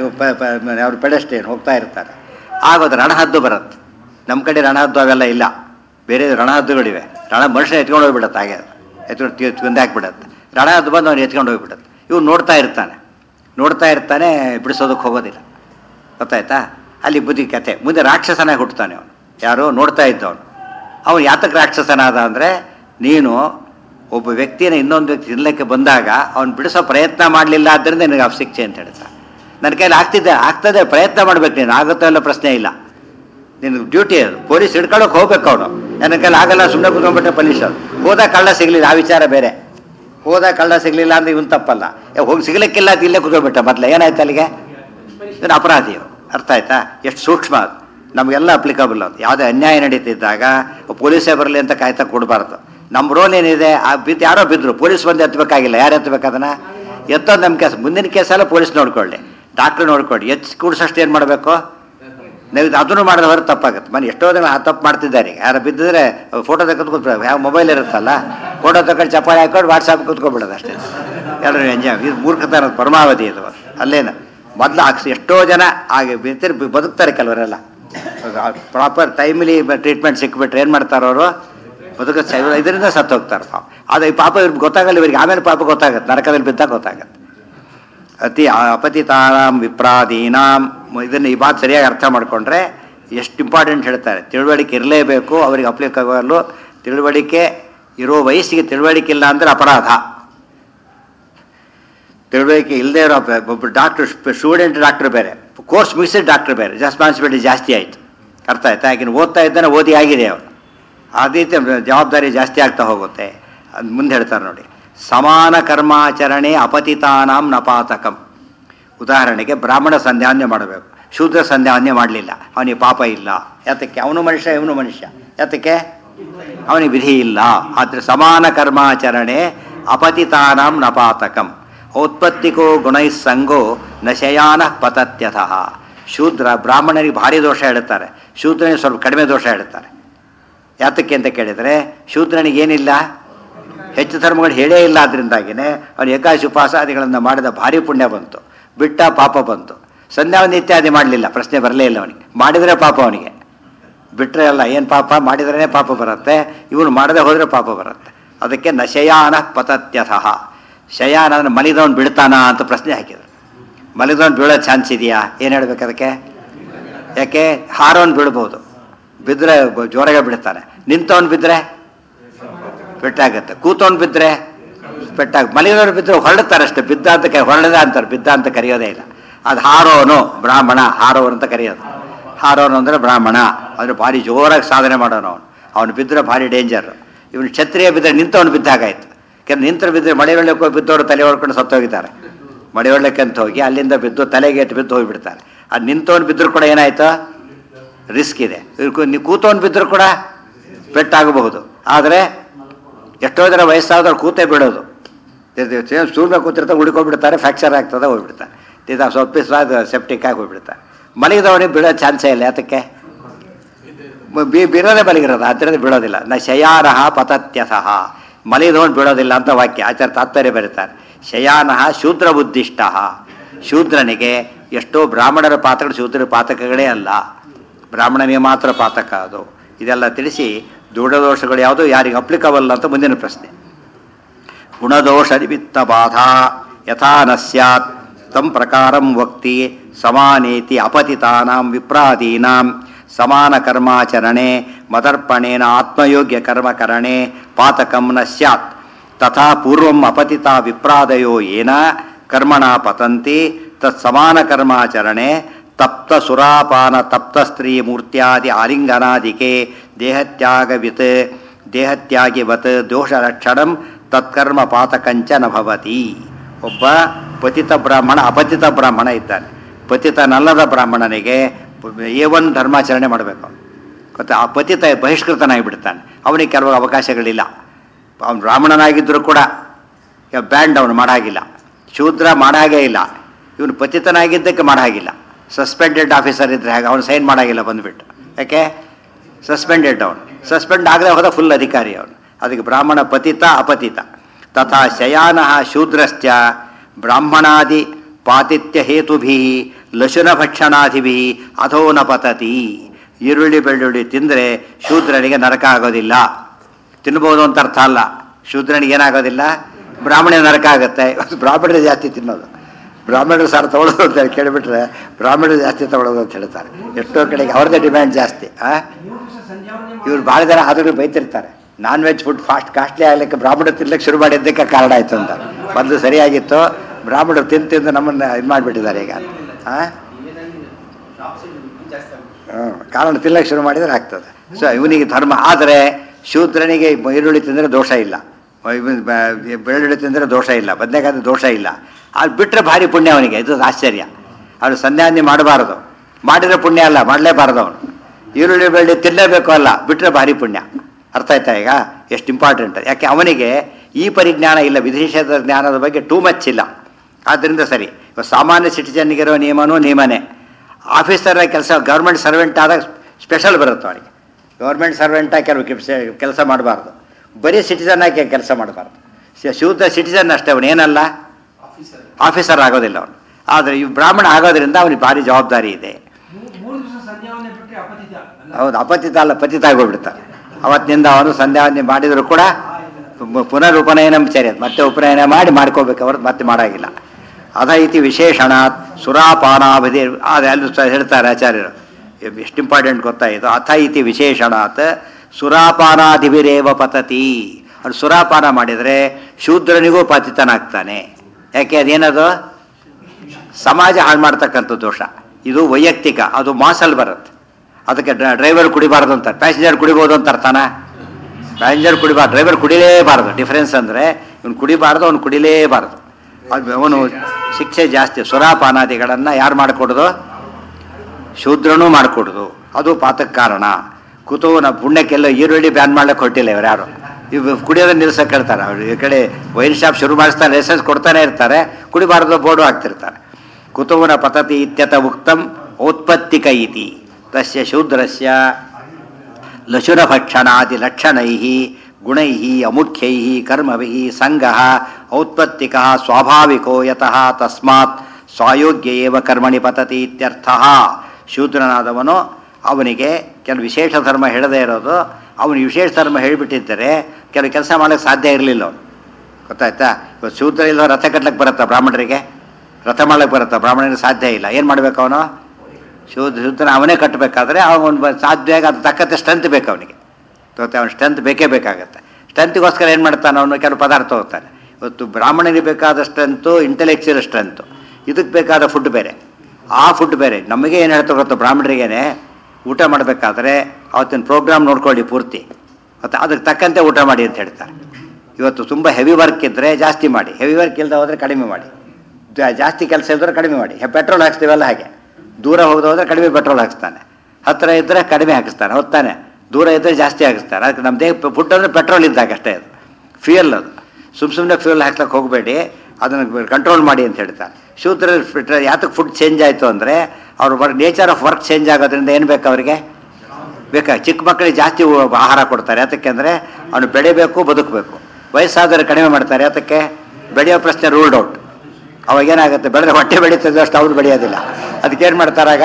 ಅವ್ರ ಪೆಡಸ್ಟ್ರಿಯನ್ ಹೋಗ್ತಾ ಇರ್ತಾರೆ ಆಗ ಅದು ರಣಹದ್ದು ಬರುತ್ತೆ ನಮ್ಮ ಕಡೆ ರಣಹದ್ದು ಅವೆಲ್ಲ ಇಲ್ಲ ಬೇರೆ ರಣಹದ್ದುಗಳಿವೆ ರಣ ಮನುಷ್ಯನ ಎತ್ಕೊಂಡು ಹೋಗ್ಬಿಡತ್ತೆ ಹಾಗೆ ಅದು. ಎತ್ಕೊಂಡು ತಿ- ತಿಂದು ಹಾಕ್ಬಿಡತ್ತೆ ರಣಹದ್ದು ಬಂದು ಅವ್ನು ಎತ್ಕೊಂಡು ಹೋಗ್ಬಿಡತ್ತೆ ಇವ್ನು ನೋಡ್ತಾ ಇರ್ತಾನೆ ನೋಡ್ತಾ ಇರ್ತಾನೆ ಬಿಡಿಸೋದಕ್ಕೆ ಹೋಗೋದಿಲ್ಲ ಗೊತ್ತಾಯ್ತಾ ಅಲ್ಲಿ ಬುದ್ಧಿ ಕತೆ ಮುಂದೆ ರಾಕ್ಷಸನಾಗಿ ಹುಟ್ಟುತ್ತಾನೆ ಅವನು ಯಾರು ನೋಡ್ತಾ ಇದ್ದವನು ಅವನು ಯಾತಕ್ಕೆ ರಾಕ್ಷಸನಾದ ಅಂದರೆ ನೀನು ಒಬ್ಬ ವ್ಯಕ್ತಿನ ಇನ್ನೊಂದು ವ್ಯಕ್ತಿ ತಿನ್ನಲಿಕ್ಕೆ ಬಂದಾಗ ಅವ್ನು ಬಿಡಿಸೋ ಪ್ರಯತ್ನ ಮಾಡಲಿಲ್ಲ ಆದ್ದರಿಂದ ನಿನಗೆ ಅವ್ ಶಿಕ್ಷೆ ಅಂತ ಹೇಳ್ತಾರೆ ನನ್ನ ಕೈಲಿ ಆಗ್ತಿದ್ದೆ ಆಗ್ತದೆ ಪ್ರಯತ್ನ ಮಾಡ್ಬೇಕು ನೀನು ಆಗುತ್ತೋ ಇಲ್ಲ ಪ್ರಶ್ನೆ ಇಲ್ಲ ನಿನ್ನ ಡ್ಯೂಟಿ ಅದು ಪೊಲೀಸ್ ಹಿಡ್ಕೊಳ್ಳೋಕೆ ಹೋಗ್ಬೇಕು ಅವನು ನನ್ನ ಕೈಲಿ ಆಗಲ್ಲ ಸುಮ್ಮನೆ ಕುತ್ಕೊಂಡ್ಬಿಟ್ಟೆ ಪೊಲೀಸ್ ಅವ್ರು ಹೋದಾಗ ಕಳ್ಳ ಸಿಗಲಿಲ್ಲ ಆ ವಿಚಾರ ಬೇರೆ ಹೋದಾಗ ಕಳ್ಳ ಸಿಗಲಿಲ್ಲ ಅಂದ್ರೆ ಇವನು ತಪ್ಪಲ್ಲ ಏ, ಹೋಗಿ ಸಿಗ್ಲಿಕ್ಕಿಲ್ಲ ಅಂತ ಇಲ್ಲೇ ಕುತ್ಕೊಂಡ್ಬಿಟ್ಟ ಮೊದಲು ಏನಾಯ್ತು ಅಲ್ಲಿಗೆ ಇವನು ಅಪರಾಧಿ ಇವ್ನು. ಅರ್ಥ ಆಯ್ತಾ ಎಷ್ಟು ಸೂಕ್ಷ್ಮ ಅದು ನಮಗೆಲ್ಲ ಅಪ್ಲಿಕಬಲ್ ಅದು ಯಾವುದೇ ಅನ್ಯಾಯ ನಡೀತಿದ್ದಾಗ ಪೊಲೀಸೇ ಬರಲಿ ಅಂತ ಕಾಯ್ತಾ ಕೊಡಬಾರ್ದು ನಮ್ಮ ರೋಲ್ ಏನಿದೆ ಆ ಬಿದ್ದು ಯಾರೋ ಬಿದ್ದರು ಪೊಲೀಸ್ ಬಂದು ಎತ್ತಬೇಕಾಗಿಲ್ಲ ಯಾರು ಎತ್ತಬೇಕು ಅದನ್ನ ಎತ್ತೋದು ನಮ್ಮ ಕೇಸ್ ಮುಂದಿನ ಕೇಸೆಲ್ಲ ಪೊಲೀಸ್ ನೋಡ್ಕೊಳ್ಳಿ ಡಾಕ್ಟ್ರ್ ನೋಡ್ಕೊಳ್ಳಿ ಎಚ್ ಕೂಡಿಸಷ್ಟು ಏನು ಮಾಡಬೇಕು ನೀವು ಅದನ್ನು ಮಾಡಿದ್ರೆ ಹೊರ ತಪ್ಪಾಗುತ್ತೆ ಮನೆ ಎಷ್ಟೋ ಜನ ಆ ತಪ್ಪು ಮಾಡ್ತಿದ್ದಾರೆ ಈಗ ಯಾರು ಬಿದ್ದಿದ್ರೆ ಫೋಟೋ ತೆಗೆದು ಕೂತ್ಬಿಡೋದು ಯಾವ ಮೊಬೈಲ್ ಇರುತ್ತಲ್ಲ ಫೋಟೋ ತಗೊಂಡು ಚಪ್ಪಾಳೆ ಹಾಕೊಂಡು ವಾಟ್ಸಪ್ ಕೂತ್ಕೊಂಡ್ಬಿಡೋದು ಅಷ್ಟೇ ಎಲ್ಲರೂ ಎಂಜಾಯ್ ಇದು ಮೂರ್ಖತನ ಪರಮಾವಧಿ ಇದು ಅದಲ್ಲೇನು ಮೊದಲು ಹಾಕ್ಸಿ ಎಷ್ಟೋ ಜನ ಹಾಗೆ ಬಿದ್ದರೆ ಬದುಕ್ತಾರೆ ಕೆಲವರೆಲ್ಲ ಪ್ರಾಪರ್ ಟೈಮಲ್ಲಿ ಟ್ರೀಟ್ಮೆಂಟ್ ಸಿಕ್ಬಿಟ್ರೆ ಏನು ಮಾಡ್ತಾರೆ ಅವರು ಬದುಕ ಇದರಿಂದ ಸತ್ತು ಹೋಗ್ತಾರೆ ಪಾಪ ಅದು ಈ ಪಾಪ ಇವ್ರಿಗೆ ಗೊತ್ತಾಗಲ್ಲ ಇವರಿಗೆ ಆಮೇಲೆ ಪಾಪ ಗೊತ್ತಾಗತ್ತೆ ನರಕದಲ್ಲಿ ಬಿದ್ದಾಗ ಗೊತ್ತಾಗತ್ತೆ ಅತಿ ಅಪತಿತಾನಾಂ ವಿಪ್ರಾದೀನಾಂ ಇದನ್ನು ಈ ಮಾತು ಸರಿಯಾಗಿ ಅರ್ಥ ಮಾಡಿಕೊಂಡ್ರೆ ಎಷ್ಟು ಇಂಪಾರ್ಟೆಂಟ್ ಹೇಳ್ತಾರೆ ತಿಳುವಳಿಕೆ ಇರಲೇಬೇಕು ಅವರಿಗೆ ಅಪ್ಲಿಕಬಲು ತಿಳುವಳಿಕೆ ಇರೋ ವಯಸ್ಸಿಗೆ ತಿಳುವಳಿಕೆ ಇಲ್ಲ ಅಂದರೆ ಅಪರಾಧ ತಿಳುವಳಿಕೆ ಇಲ್ಲದೆ ಇರೋ ಒಬ್ಬ- ಒಬ್ಬ ಡಾಕ್ಟ್ರ್ ಸ್ಟೂಡೆಂಟ್ ಡಾಕ್ಟ್ರ್ ಬೇರೆ ಕೋರ್ಸ್ ಮುಗಿಸಿದ ಡಾಕ್ಟ್ರ್ ಬೇರೆ ರೆಸ್ಪಾನ್ಸಿಬಿಲಿಟಿ ಜಾಸ್ತಿ ಆಯಿತು ಅರ್ಥ ಆಯ್ತಾ ಯಾಕೆ ಓದ್ತಾ ಇದ್ದಾನೆ ಓದಿ ಆಗಿದೆ ಅವನು ಅದೇ ರೀತಿ ಜವಾಬ್ದಾರಿ ಜಾಸ್ತಿ ಆಗ್ತಾ ಹೋಗುತ್ತೆ ಅದು ಮುಂದೆ ಹೇಳ್ತಾರೆ ನೋಡಿ ಸಮಾನ ಕರ್ಮಾಚರಣೆ ಅಪತಿತಾನಾಂ ನಪಾತಕಂ ಉದಾಹರಣೆಗೆ ಬ್ರಾಹ್ಮಣ ಸಂಧ್ಯಾನ್ಯ ಮಾಡಬೇಕು ಶೂದ್ರ ಸಂಧ್ಯಾನ್ಯ ಮಾಡಲಿಲ್ಲ ಅವನಿಗೆ ಪಾಪ ಇಲ್ಲ ಯಾತಕ್ಕೆ ಅವನು ಮನುಷ್ಯ ಇವನು ಮನುಷ್ಯ ಯಾತಕ್ಕೆ ಅವನಿಗೆ ವಿಧಿ ಇಲ್ಲ ಆದರೆ ಸಮಾನ ಕರ್ಮಾಚರಣೆ ಅಪತಿತಾನಾಂ ನಪಾತಕಂ ಔತ್ಪತ್ತಿಕೋ ಗುಣೈಸ್ಸಂಗೋ ನಶಯಾನ ಪತತ್ಯತಃ ಶೂದ್ರ ಬ್ರಾಹ್ಮಣರಿಗೆ ಭಾರಿ ದೋಷ ಹೇಳ್ತಾರೆ ಶೂದ್ರನಿಗೆ ಸ್ವಲ್ಪ ಕಡಿಮೆ ದೋಷ ಹೇಳ್ತಾರೆ ಯಾತಕ್ಕೆ ಅಂತ ಕೇಳಿದರೆ ಶೂದ್ರನಿಗೆ ಏನಿಲ್ಲ ಹೆಚ್ಚು ಧರ್ಮಗಳು ಹೇಳೇ ಇಲ್ಲ ಅದರಿಂದಾಗಿನೇ ಅವನು ಏಕಾಶಿ ಉಪವಾಸಾದಿಗಳನ್ನು ಮಾಡಿದ ಭಾರಿ ಪುಣ್ಯ ಬಂತು ಬಿಟ್ಟ ಪಾಪ ಬಂತು ಸಂಧ್ಯಾವಂದ ಇತ್ಯಾದಿ ಮಾಡಲಿಲ್ಲ ಪ್ರಶ್ನೆ ಬರಲೇ ಇಲ್ಲ ಅವನಿಗೆ ಮಾಡಿದರೆ ಪಾಪ ಅವನಿಗೆ ಬಿಟ್ಟರೆ ಅಲ್ಲ ಏನು ಪಾಪ ಮಾಡಿದ್ರೇ ಪಾಪ ಬರುತ್ತೆ ಇವನು ಮಾಡದೆ ಹೋದರೆ ಪಾಪ ಬರುತ್ತೆ ಅದಕ್ಕೆ ನಶಯಾನ ಪತತ್ಯಥಃ ಶಯಾನ ಅಂದ್ರೆ ಮಲಿದವನು ಬಿಡ್ತಾನ ಅಂತ ಪ್ರಶ್ನೆ ಹಾಕಿದ್ರು ಮಲಿದವನು ಬೀಳೋ ಚಾನ್ಸ್ ಇದೆಯಾ ಏನು ಹೇಳ್ಬೇಕು ಅದಕ್ಕೆ ಯಾಕೆ ಹಾರೋನ್ ಬೀಳ್ಬೋದು ಬಿದ್ದರೆ ಜೋರಾಗೆ ಬಿಡ್ತಾನೆ ನಿಂತವನು ಬಿದ್ದರೆ ಪೆಟ್ಟಾಗತ್ತೆ ಕೂತವನು ಬಿದ್ದರೆ ಪೆಟ್ಟಾಗ ಮಲಿದವನು ಬಿದ್ದರೆ ಹೊರಡ್ತಾರೆ ಅಷ್ಟೇ ಬಿದ್ದ ಅಂತ ಕೈ ಹೊರಳದ ಅಂತಾರೆ ಬಿದ್ದ ಅಂತ ಕರೆಯೋದೇ ಇಲ್ಲ ಅದು ಹಾರೋನು ಬ್ರಾಹ್ಮಣ ಹಾರೋನು ಅಂತ ಕರೆಯೋದು ಹಾರೋನು ಅಂದರೆ ಬ್ರಾಹ್ಮಣ ಅಂದರೆ ಭಾರಿ ಜೋರಾಗಿ ಸಾಧನೆ ಮಾಡೋನು ಅವನು ಅವನು ಬಿದ್ದರೆ ಭಾರಿ ಡೇಂಜರ್ ಇವನು ಕ್ಷತ್ರಿಯ ಬಿದ್ದರೆ ನಿಂತವನು ಬಿದ್ದಾಗಾಯ್ತು ಯಾಕಂದ್ರೆ ನಿಂತರು ಬಿದ್ದರೆ ಮಳೆ ಒಳ್ಳೆಕ್ಕೆ ಹೋಗಿ ಬಿದ್ದವರು ತಲೆ ಹೊಡ್ಕೊಂಡು ಸತ್ತೋಗಿದ್ದಾರೆ ಮಳೆ ಒಳ್ಳೆಕ್ಕೆ ಅಂತ ಹೋಗಿ ಅಲ್ಲಿಂದ ಬಿದ್ದು ತಲೆಗೇಟು ಬಿದ್ದು ಹೋಗಿಬಿಡ್ತಾರೆ ಅದು ನಿಂತವನು ಬಿದ್ದರೂ ಕೂಡ ಏನಾಯ್ತು ರಿಸ್ಕ್ ಇದೆ ಇವ್ರು ನೀವು ಕೂತವನು ಬಿದ್ದರೂ ಕೂಡ ಪೆಟ್ಟಾಗಬಹುದು ಆದರೆ ಎಷ್ಟೋ ಜನ ವಯಸ್ಸಾದವ್ರು ಕೂತೇ ಬಿಡೋದು ಸೂರ್ಯ ಕೂತಿರ್ತಾರೆ ಉಳ್ಕೊಂಡ್ಬಿಡ್ತಾರೆ ಫ್ರ್ಯಾಕ್ಚರ್ ಆಗ್ತದೆ ಹೋಗ್ಬಿಡ್ತಾರೆ ಇದು ಸ್ವಲ್ಪ ದಿವಸ ಸೆಪ್ಟಿಕ್ ಆಗಿ ಹೋಗ್ಬಿಡ್ತಾರೆ ಮಲಗಿದವನಿಗೆ ಬೀಳೋ ಚಾನ್ಸೇ ಇಲ್ಲ ಯಾತಕ್ಕೆ ಮ- ಬಿ ಬಿರೋದೇ ಮಲಗಿರೋದು ಆದ್ದರಿಂದ ಬೀಳೋದಿಲ್ಲ ನ ಶಯಾನಃ ಪತತ್ಯಸಃ ಮಲಗಿದವನು ಬೀಳೋದಿಲ್ಲ ಅಂತ ವಾಕ್ಯ ಆಚಾರ ತಾತ್ಪರ್ಯ ಬರೀತಾರೆ ಶಯಾನಃ ಶೂದ್ರ ಬುದ್ಧಿಷ್ಟ ಶೂದ್ರನಿಗೆ ಎಷ್ಟೋ ಬ್ರಾಹ್ಮಣರ ಪಾತ್ರಗಳು ಶೂದ್ರ ಪಾತಕಗಳೇ ಅಲ್ಲ ಬ್ರಾಹ್ಮಣನಿಗೆ ಮಾತ್ರ ಪಾತಕ ಅದು ಇದೆಲ್ಲ ತಿಳಿಸಿ ದೃಢದೋಷಗಳು ಯಾವುದು ಯಾರಿಗೆ ಅಪ್ಲಿಕಬಲ್ ಅಂತ ಮುಂದಿನ ಪ್ರಶ್ನೆ ಗುಣದೋಷ ನಿಮಿತ್ತ ಬಾಧಾ ಯಥಾ ನ ಸ್ಯಾತ್ ತಂ ಪ್ರಕಾರಂ ವಕ್ತಿ ಸಮಾನೇತಿ ಅಪತಿತಾನಾಂ ವಿಪ್ರಾದೀನಾಂ ಸಮಾನ ಕರ್ಮಾಚರಣೆ ಮದರ್ಪಣೇನ ಆತ್ಮಯೋಗ್ಯ ಕರ್ಮಕರಣೆ ಪಾತಕಂ ನ ಸ್ಯಾತ್ ತಥಾ ಪೂರ್ವಂ ಅಪತಿತಾ ವಿಪ್ರಾದಯೋ ಏನ ಕರ್ಮಣ ಪತಂತಿ ತತ್ ಸಮಾನ ಕರ್ಮಾಚರಣೆ ತಪ್ತ ಸುರಾಪಾನ ತಪ್ತ ಸ್ತ್ರೀ ಮೂರ್ತ್ಯಾದಿ ಆಲಿಂಗನಾದಿಕೆ ದೇಹತ್ಯಾಗವಿತ್ ದೇಹತ್ಯಾಗಿವತ್ ದೋಷಲಕ್ಷಣಂ ತತ್ಕರ್ಮ ಪಾತಕಂಚ ನ ಭವತಿ ಒಬ್ಬ ಪತಿತ ಬ್ರಾಹ್ಮಣ ಅಪತಿತ ಬ್ರಾಹ್ಮಣ ಇದ್ದಾನೆ ಪತಿತನಲ್ಲದ ಬ್ರಾಹ್ಮಣನಿಗೆ ಏ ಒನ್ ಧರ್ಮಾಚರಣೆ ಮಾಡಬೇಕು ಮತ್ತು ಆ ಪತಿತ ಬಹಿಷ್ಕೃತನಾಗಿ ಅವನಿಗೆ ಕೆಲವು ಅವಕಾಶಗಳಿಲ್ಲ ಅವನು ಬ್ರಾಹ್ಮಣನಾಗಿದ್ದರೂ ಕೂಡ ಬ್ಯಾಂಡ್ ಅವನು ಮಾಡಾಗಿಲ್ಲ ಶೂದ್ರ ಮಾಡಾಗೇ ಇಲ್ಲ ಇವನು ಪತಿತನಾಗಿದ್ದಕ್ಕೆ ಮಾಡಾಗಿಲ್ಲ ಸಸ್ಪೆಂಡೆಡ್ ಆಫೀಸರ್ ಇದ್ರೆ ಹಾಗೆ ಅವನು ಸೈನ್ ಮಾಡಾಗಿಲ್ಲ ಬಂದ್ಬಿಟ್ಟು ಯಾಕೆ ಸಸ್ಪೆಂಡೆಡ್ ಅವನು ಸಸ್ಪೆಂಡ್ ಆಗದೆ ಹೋದ ಫುಲ್ ಅಧಿಕಾರಿ ಅವನು ಅದಕ್ಕೆ ಬ್ರಾಹ್ಮಣ ಪತಿತ ಅಪತಿತ ತಥಾ ಶಯಾನ ಶೂದ್ರಶ್ಚ ಬ್ರಾಹ್ಮಣಾದಿ ಪಾತಿತ್ಯ ಹೇತುಭಿ ಲಶುನ ಭಕ್ಷಣಾದಿಭಿ ಅಧೋ ನ ಪತತಿ ಈರುಳ್ಳಿ ಬೆಳ್ಳುಳ್ಳಿ ತಿಂದರೆ ಶೂದ್ರನಿಗೆ ನರಕ ಆಗೋದಿಲ್ಲ ತಿನ್ಬೋದು ಅಂತ ಅರ್ಥ ಅಲ್ಲ ಶೂದ್ರನಿಗೆ ಏನಾಗೋದಿಲ್ಲ ಬ್ರಾಹ್ಮಣ ನರಕ ಆಗುತ್ತೆ ಬ್ರಾಹ್ಮಣರು ಜಾಸ್ತಿ ತಿನ್ನೋದು ಬ್ರಾಹ್ಮಣರು ಸಾರು ತಗೊಳ್ಳೋದು ಅಂತ ಹೇಳಿ ಕೇಳಿಬಿಟ್ರೆ ಬ್ರಾಹ್ಮಣರು ಜಾಸ್ತಿ ತಗೊಳ್ಳೋದು ಅಂತ ಹೇಳ್ತಾರೆ ಎಷ್ಟೋ ಕಡೆಗೆ ಅವ್ರದ್ದೇ ಡಿಮ್ಯಾಂಡ್ ಜಾಸ್ತಿ ಆ ಇವ್ರು ಭಾಳ ಜನ ಆದರೂ ಬೈತಿರ್ತಾರೆ non veg food fast costly ಆಗ್ಲಿಕ್ಕೆ ಬ್ರಾಹ್ಮಣರು ತಿನ್ಲಿಕ್ಕೆ ಶುರು ಮಾಡಿದ್ದಕ್ಕೆ ಕಾರಣ ಆಯ್ತು ಅಂತ ಮೊದಲು ಸರಿಯಾಗಿತ್ತು ಬ್ರಾಹ್ಮಣರು ತಿಂದು ತಿಂದು ನಮ್ಮನ್ನ ಇದು ಮಾಡಿಬಿಟ್ಟಿದ್ದಾರೆ ಈಗ ಆ? ಹ್ಮ್. ಕಾರಣ ತಿನ್ನಕ್ಕೆ ಶುರು ಮಾಡಿದ್ರೆ ಆಗ್ತದೆ ಸೊ ಇವನಿಗೆ ಧರ್ಮ ಆದರೆ ಶೂದ್ರನಿಗೆ ಈರುಳ್ಳಿ ತಿಂದರೆ ದೋಷ ಇಲ್ಲ ಇವನ್ ಬ- ಬೆಳ್ಳುಳ್ಳಿ ತಿಂದರೆ ದೋಷ ಇಲ್ಲ ಬದನೆಕಾಯಿ ದೋಷ ಇಲ್ಲ ಅದು ಬಿಟ್ಟರೆ ಭಾರಿ ಪುಣ್ಯ ಅವನಿಗೆ ಇದು ಆಶ್ಚರ್ಯ ಅವನು ಸಂಧ್ಯಾವಂದಿ ಮಾಡಬಾರದು ಮಾಡಿದ್ರೆ ಪುಣ್ಯ ಅಲ್ಲ ಮಾಡಲೇಬಾರದು ಅವನು ಈರುಳ್ಳಿ ಬೆಳ್ಳಿ ತಿನ್ನಲೇಬೇಕು ಅಲ್ಲ ಬಿಟ್ಟರೆ ಭಾರಿ ಪುಣ್ಯ ಅರ್ಥ ಆಯ್ತಾ ಈಗ ಎಷ್ಟು ಇಂಪಾರ್ಟೆಂಟ್ ಯಾಕೆ ಅವನಿಗೆ ಈ ಪರಿಜ್ಞಾನ ಇಲ್ಲ ವಿಧಿನಿಷೇಧದ ಜ್ಞಾನದ ಬಗ್ಗೆ ಟೂ ಮಚ್ ಇಲ್ಲ ಆದ್ದರಿಂದ ಸರಿ ಇವಾಗ ಸಾಮಾನ್ಯ ಸಿಟಿಜನ್ಗಿರೋ ನಿಯಮನೂ ನಿಯಮನೇ ಆಫೀಸರ್ ಕೆಲಸ ಗೌರ್ಮೆಂಟ್ ಸರ್ವೆಂಟ್ ಆದಾಗ ಸ್ಪೆಷಲ್ ಬರುತ್ತೆ ಅವನಿಗೆ ಗೌರ್ಮೆಂಟ್ ಸರ್ವೆಂಟಾಗಿ ಕೆಲವು ಕೆಲಸ ಮಾಡಬಾರ್ದು ಬರೀ ಸಿಟಿಸನ್ ಆಗಿ ಕೆಲಸ ಮಾಡಬಾರ್ದು ಶೂದ್ರ ಸಿಟಿಸನ್ ಅಷ್ಟೇ ಅವನು ಏನಲ್ಲ ಆಫೀಸರ್ ಆಗೋದಿಲ್ಲ ಅವನು ಆದರೆ ಈ ಬ್ರಾಹ್ಮಣ ಆಗೋದ್ರಿಂದ ಅವನಿಗೆ ಭಾರಿ ಜವಾಬ್ದಾರಿ ಇದೆ ಮೂರು ದಿವಸ ಸಂಧ್ಯಾವನೆ ಬಿಟ್ಟರೆ ಅಪತಿತ ಅಲ್ಲ ಹೌದು ಅಪತಿತ ಅಲ್ಲ ಪತಿತ ಆಗೋಗ್ಬಿಡ್ತಾನೆ ಅವತ್ತಿನಿಂದ ಅವನು ಸಂಧ್ಯಾವಂದನೆ ಮಾಡಿದರೂ ಕೂಡ ಪು- ಪುನರ್ ಉಪನಯನಂಚರ್ಯ ಮತ್ತೆ ಉಪನಯನ ಮಾಡಿ ಮಾಡ್ಕೋಬೇಕು ಅವ್ರದ್ದು ಮತ್ತೆ ಮಾಡಾಗಿಲ್ಲ ಅದ ಇತಿ ವಿಶೇಷಣಾತ್ ಸುರಾಪಾನಾಭಿ ಅದು ಅಲ್ಲಿ ಸ- ಹೇಳ್ತಾರೆ ಆಚಾರ್ಯರು ಎಷ್ಟು ಇಂಪಾರ್ಟೆಂಟ್ ಗೊತ್ತಾ ಇದು ಅಥ ಇತಿ ವಿಶೇಷಣಾತ್ ಸುರಾಪಾನಾಧಿಭಿರೇವ ಪತತಿ ಅವ್ರು ಸುರಾಪಾನ ಮಾಡಿದರೆ ಶೂದ್ರನಿಗೂ ಪತಿತನಾಗ್ತಾನೆ ಯಾಕೆ ಅದೇನದು ಸಮಾಜ ಹಾಳು ಮಾಡ್ತಕ್ಕಂಥ ದೋಷ ಇದು ವೈಯಕ್ತಿಕ ಅದು ಮಾಸಲ್ಲಿ ಬರುತ್ತೆ ಅದಕ್ಕೆ ಡ್ರೈವರ್ ಕುಡಿಬಾರ್ದು ಅಂತ ಪ್ಯಾಸೆಂಜರ್ ಕುಡಿಬೋದು ಅಂತ ಅರ್ಥನ ಪ್ಯಾಸೆಂಜರ್ ಕುಡಿಬಾರ್ದು ಡ್ರೈವರ್ ಕುಡಿಲೇಬಾರ್ದು ಡಿಫರೆನ್ಸ್ ಅಂದರೆ ಇವನು ಕುಡಿಬಾರ್ದು ಅವನು ಕುಡಿಲೇಬಾರ್ದು ಅದು ಅವನು ಶಿಕ್ಷೆ ಜಾಸ್ತಿ ಸುರಾಪಾನಾದಿಗಳನ್ನು ಯಾರು ಮಾಡಿಕೊಡೋದು ಶೂದ್ರನೂ ಮಾಡಿಕೊಡೋದು ಅದು ಪಾತಕ್ಕೆ ಕಾರಣ ಕುತೂಹಲ ಪುಣ್ಯಕ್ಕೆಲ್ಲ ಈರುಳ್ಳಿ ಬ್ಯಾನ್ ಮಾಡ್ಲಿಕ್ಕೆ ಹೊಟ್ಟಿಲ್ಲ ಇವ್ರು ಯಾರು ಇವ್ ಕುಡಿಯೋದನ್ನ ನಿಲ್ಸಕ್ಕೆ ಹೇಳ್ತಾರೆ ಅವ್ರು ಈ ಕಡೆ ವೈನ್ ಶಾಪ್ ಶುರು ಮಾಡಿಸ್ತಾರೆ ಲೈಸೆನ್ಸ್ ಕೊಡ್ತಾನೆ ಇರ್ತಾರೆ ಕುಡಿಬಾರ್ದು ಬೋರ್ಡು ಹಾಕ್ತಿರ್ತಾರೆ ಕುತೂಹಲ ಪತತಿ ಇತ್ಯತ ಉಕ್ತಂ ಔತ್ಪತ್ತಿಕ ಇತಿ ತಸ್ಯ ಶೂದ್ರಸ್ಯ ಲಶುನಭಕ್ಷಣಾದಿ ಲಕ್ಷಣೈ ಗುಣೈ ಅಮುಖ್ಯೈ ಕರ್ಮಭಿ ಸಂಘ ಔತ್ಪತ್ತಿಕ ಸ್ವಾಭಾವಿಕೋ ಯತಃ ತಸ್ಮಾತ್ ಸ್ವಾಯೋಗ್ಯ ಏವ ಕರ್ಮಣಿ ಪತತಿ ಇತ್ಯರ್ಥ ಶೂದ್ರನಾದವನು ಅವನಿಗೆ ಕೆಲವು ವಿಶೇಷ ಧರ್ಮ ಹೇಳದೇ ಇರೋದು ಅವನು ವಿಶೇಷ ಧರ್ಮ ಹೇಳಿಬಿಟ್ಟಿದ್ದರೆ ಕೆಲವು ಕೆಲಸ ಮಾಡೋಕ್ಕೆ ಸಾಧ್ಯ ಇರಲಿಲ್ಲ ಅವನು ಗೊತ್ತಾಯ್ತಾ ಇವತ್ತು ಶೂದ್ರ ಇಲ್ಲೋ ರಥ ಕಟ್ಲಕ್ಕೆ ಬರುತ್ತಾ ಬ್ರಾಹ್ಮಣರಿಗೆ ರಥ ಮಾಡ್ಲಿಕ್ಕೆ ಬರುತ್ತಾ ಬ್ರಾಹ್ಮಣರಿಗೆ ಸಾಧ್ಯ ಇಲ್ಲ ಏನು ಮಾಡ್ಬೇಕು ಅವನು ಶೂದ್ರ ಶೂದ್ರ ಅವನೇ ಕಟ್ಟಬೇಕಾದ್ರೆ ಅವನು ಸಾಧ್ಯ ಅದು ತಕ್ಕಂತೆ ಸ್ಟ್ರೆಂತ್ ಬೇಕು ಅವನಿಗೆ ಗೊತ್ತಾ ಅವನು ಸ್ಟ್ರೆಂತ್ ಬೇಕೇ ಬೇಕಾಗತ್ತೆ ಸ್ಟ್ರೆಂತ್ಗೋಸ್ಕರ ಏನು ಮಾಡ್ತಾನೆ ಅವನು ಕೆಲವು ಪದಾರ್ಥ ಹೋಗ್ತಾನೆ ಇವತ್ತು ಬ್ರಾಹ್ಮಣನಿಗೆ ಬೇಕಾದ ಸ್ಟ್ರೆಂತು ಇಂಟೆಲೆಕ್ಚುಯಲ್ ಸ್ಟ್ರೆಂತು ಇದಕ್ಕೆ ಬೇಕಾದ ಫುಡ್ ಬೇರೆ ಆ ಫುಡ್ ಬೇರೆ ನಮಗೆ ಏನು ಹೇಳ್ತಾ ಗೊತ್ತಾ ಬ್ರಾಹ್ಮಣರಿಗೇನೆ ಊಟ ಮಾಡಬೇಕಾದ್ರೆ ಅವತ್ತಿನ ಪ್ರೋಗ್ರಾಮ್ ನೋಡ್ಕೊಳ್ಳಿ ಪೂರ್ತಿ ಮತ್ತು ಅದಕ್ಕೆ ತಕ್ಕಂತೆ ಊಟ ಮಾಡಿ ಅಂತ ಹೇಳ್ತಾರೆ ಇವತ್ತು ತುಂಬ ಹೆವಿ ವರ್ಕ್ ಇದ್ದರೆ ಜಾಸ್ತಿ ಮಾಡಿ ಹೆವಿ ವರ್ಕ್ ಇಲ್ಲದೆ ಹೋದರೆ ಕಡಿಮೆ ಮಾಡಿ ಜಾ- ಜಾಸ್ತಿ ಕೆಲಸ ಇದ್ದರೆ ಕಡಿಮೆ ಮಾಡಿ ಪೆಟ್ರೋಲ್ ಹಾಕ್ಸ್ತೀವಲ್ಲ ಹಾಗೆ ದೂರ ಹೋಗದೆ ಹೋದರೆ ಕಡಿಮೆ ಪೆಟ್ರೋಲ್ ಹಾಕಿಸ್ತಾನೆ ಹತ್ತಿರ ಇದ್ದರೆ ಕಡಿಮೆ ಹಾಕಿಸ್ತಾನೆ ಹೊತ್ತಾನೆ ದೂರ ಇದ್ದರೆ ಜಾಸ್ತಿ ಹಾಕಿಸ್ತಾನೆ ಅದಕ್ಕೆ ನಮ್ಮ ದೇಹ ಫುಡ್ ಅಂದರೆ ಪೆಟ್ರೋಲ್ ಇದ್ದಾಗ ಅಷ್ಟೇ ಅದು ಫ್ಯೂಯಲ್ ಅದು ಸುಮ್ಮ ಸುಮ್ಮನೆ ಫ್ಯೂಯಲ್ ಹಾಕ್ಲಕ್ಕೆ ಹೋಗಬೇಡಿ ಅದನ್ನು ಕಂಟ್ರೋಲ್ ಮಾಡಿ ಅಂತ ಹೇಳ್ತಾರೆ ಶೂದ್ರ ಯಾತಕ್ಕೆ ಫುಡ್ ಚೇಂಜ್ ಆಯಿತು ಅಂದರೆ ಅವ್ರ work nature of work change ಆಗೋದ್ರಿಂದ ಏನು ಬೇಕು ಅವರಿಗೆ ಬೇಕಾ ಚಿಕ್ಕ ಮಕ್ಕಳಿಗೆ ಜಾಸ್ತಿ ಉ- ಆಹಾರ ಕೊಡ್ತಾರೆ ಯಾತಕ್ಕೆ ಅಂದರೆ ಅವನು ಬೆಳಿಬೇಕು ಬದುಕಬೇಕು ವಯಸ್ಸಾದರೆ ಕಡಿಮೆ ಮಾಡ್ತಾರೆ ಯಾತಕ್ಕೆ ಬೆಳೆಯೋ ಪ್ರಶ್ನೆ ರೂಲ್ಡ್ ಔಟ್ ಅವಾಗ ಏನಾಗುತ್ತೆ ಬೆಳೆದ್ರೆ ಹೊಟ್ಟೆ ಬೆಳೀತದೆ ಅಷ್ಟು ಅವ್ರು ಬೆಳೆಯೋದಿಲ್ಲ ಅದಕ್ಕೆ ಏನು ಮಾಡ್ತಾರಾಗ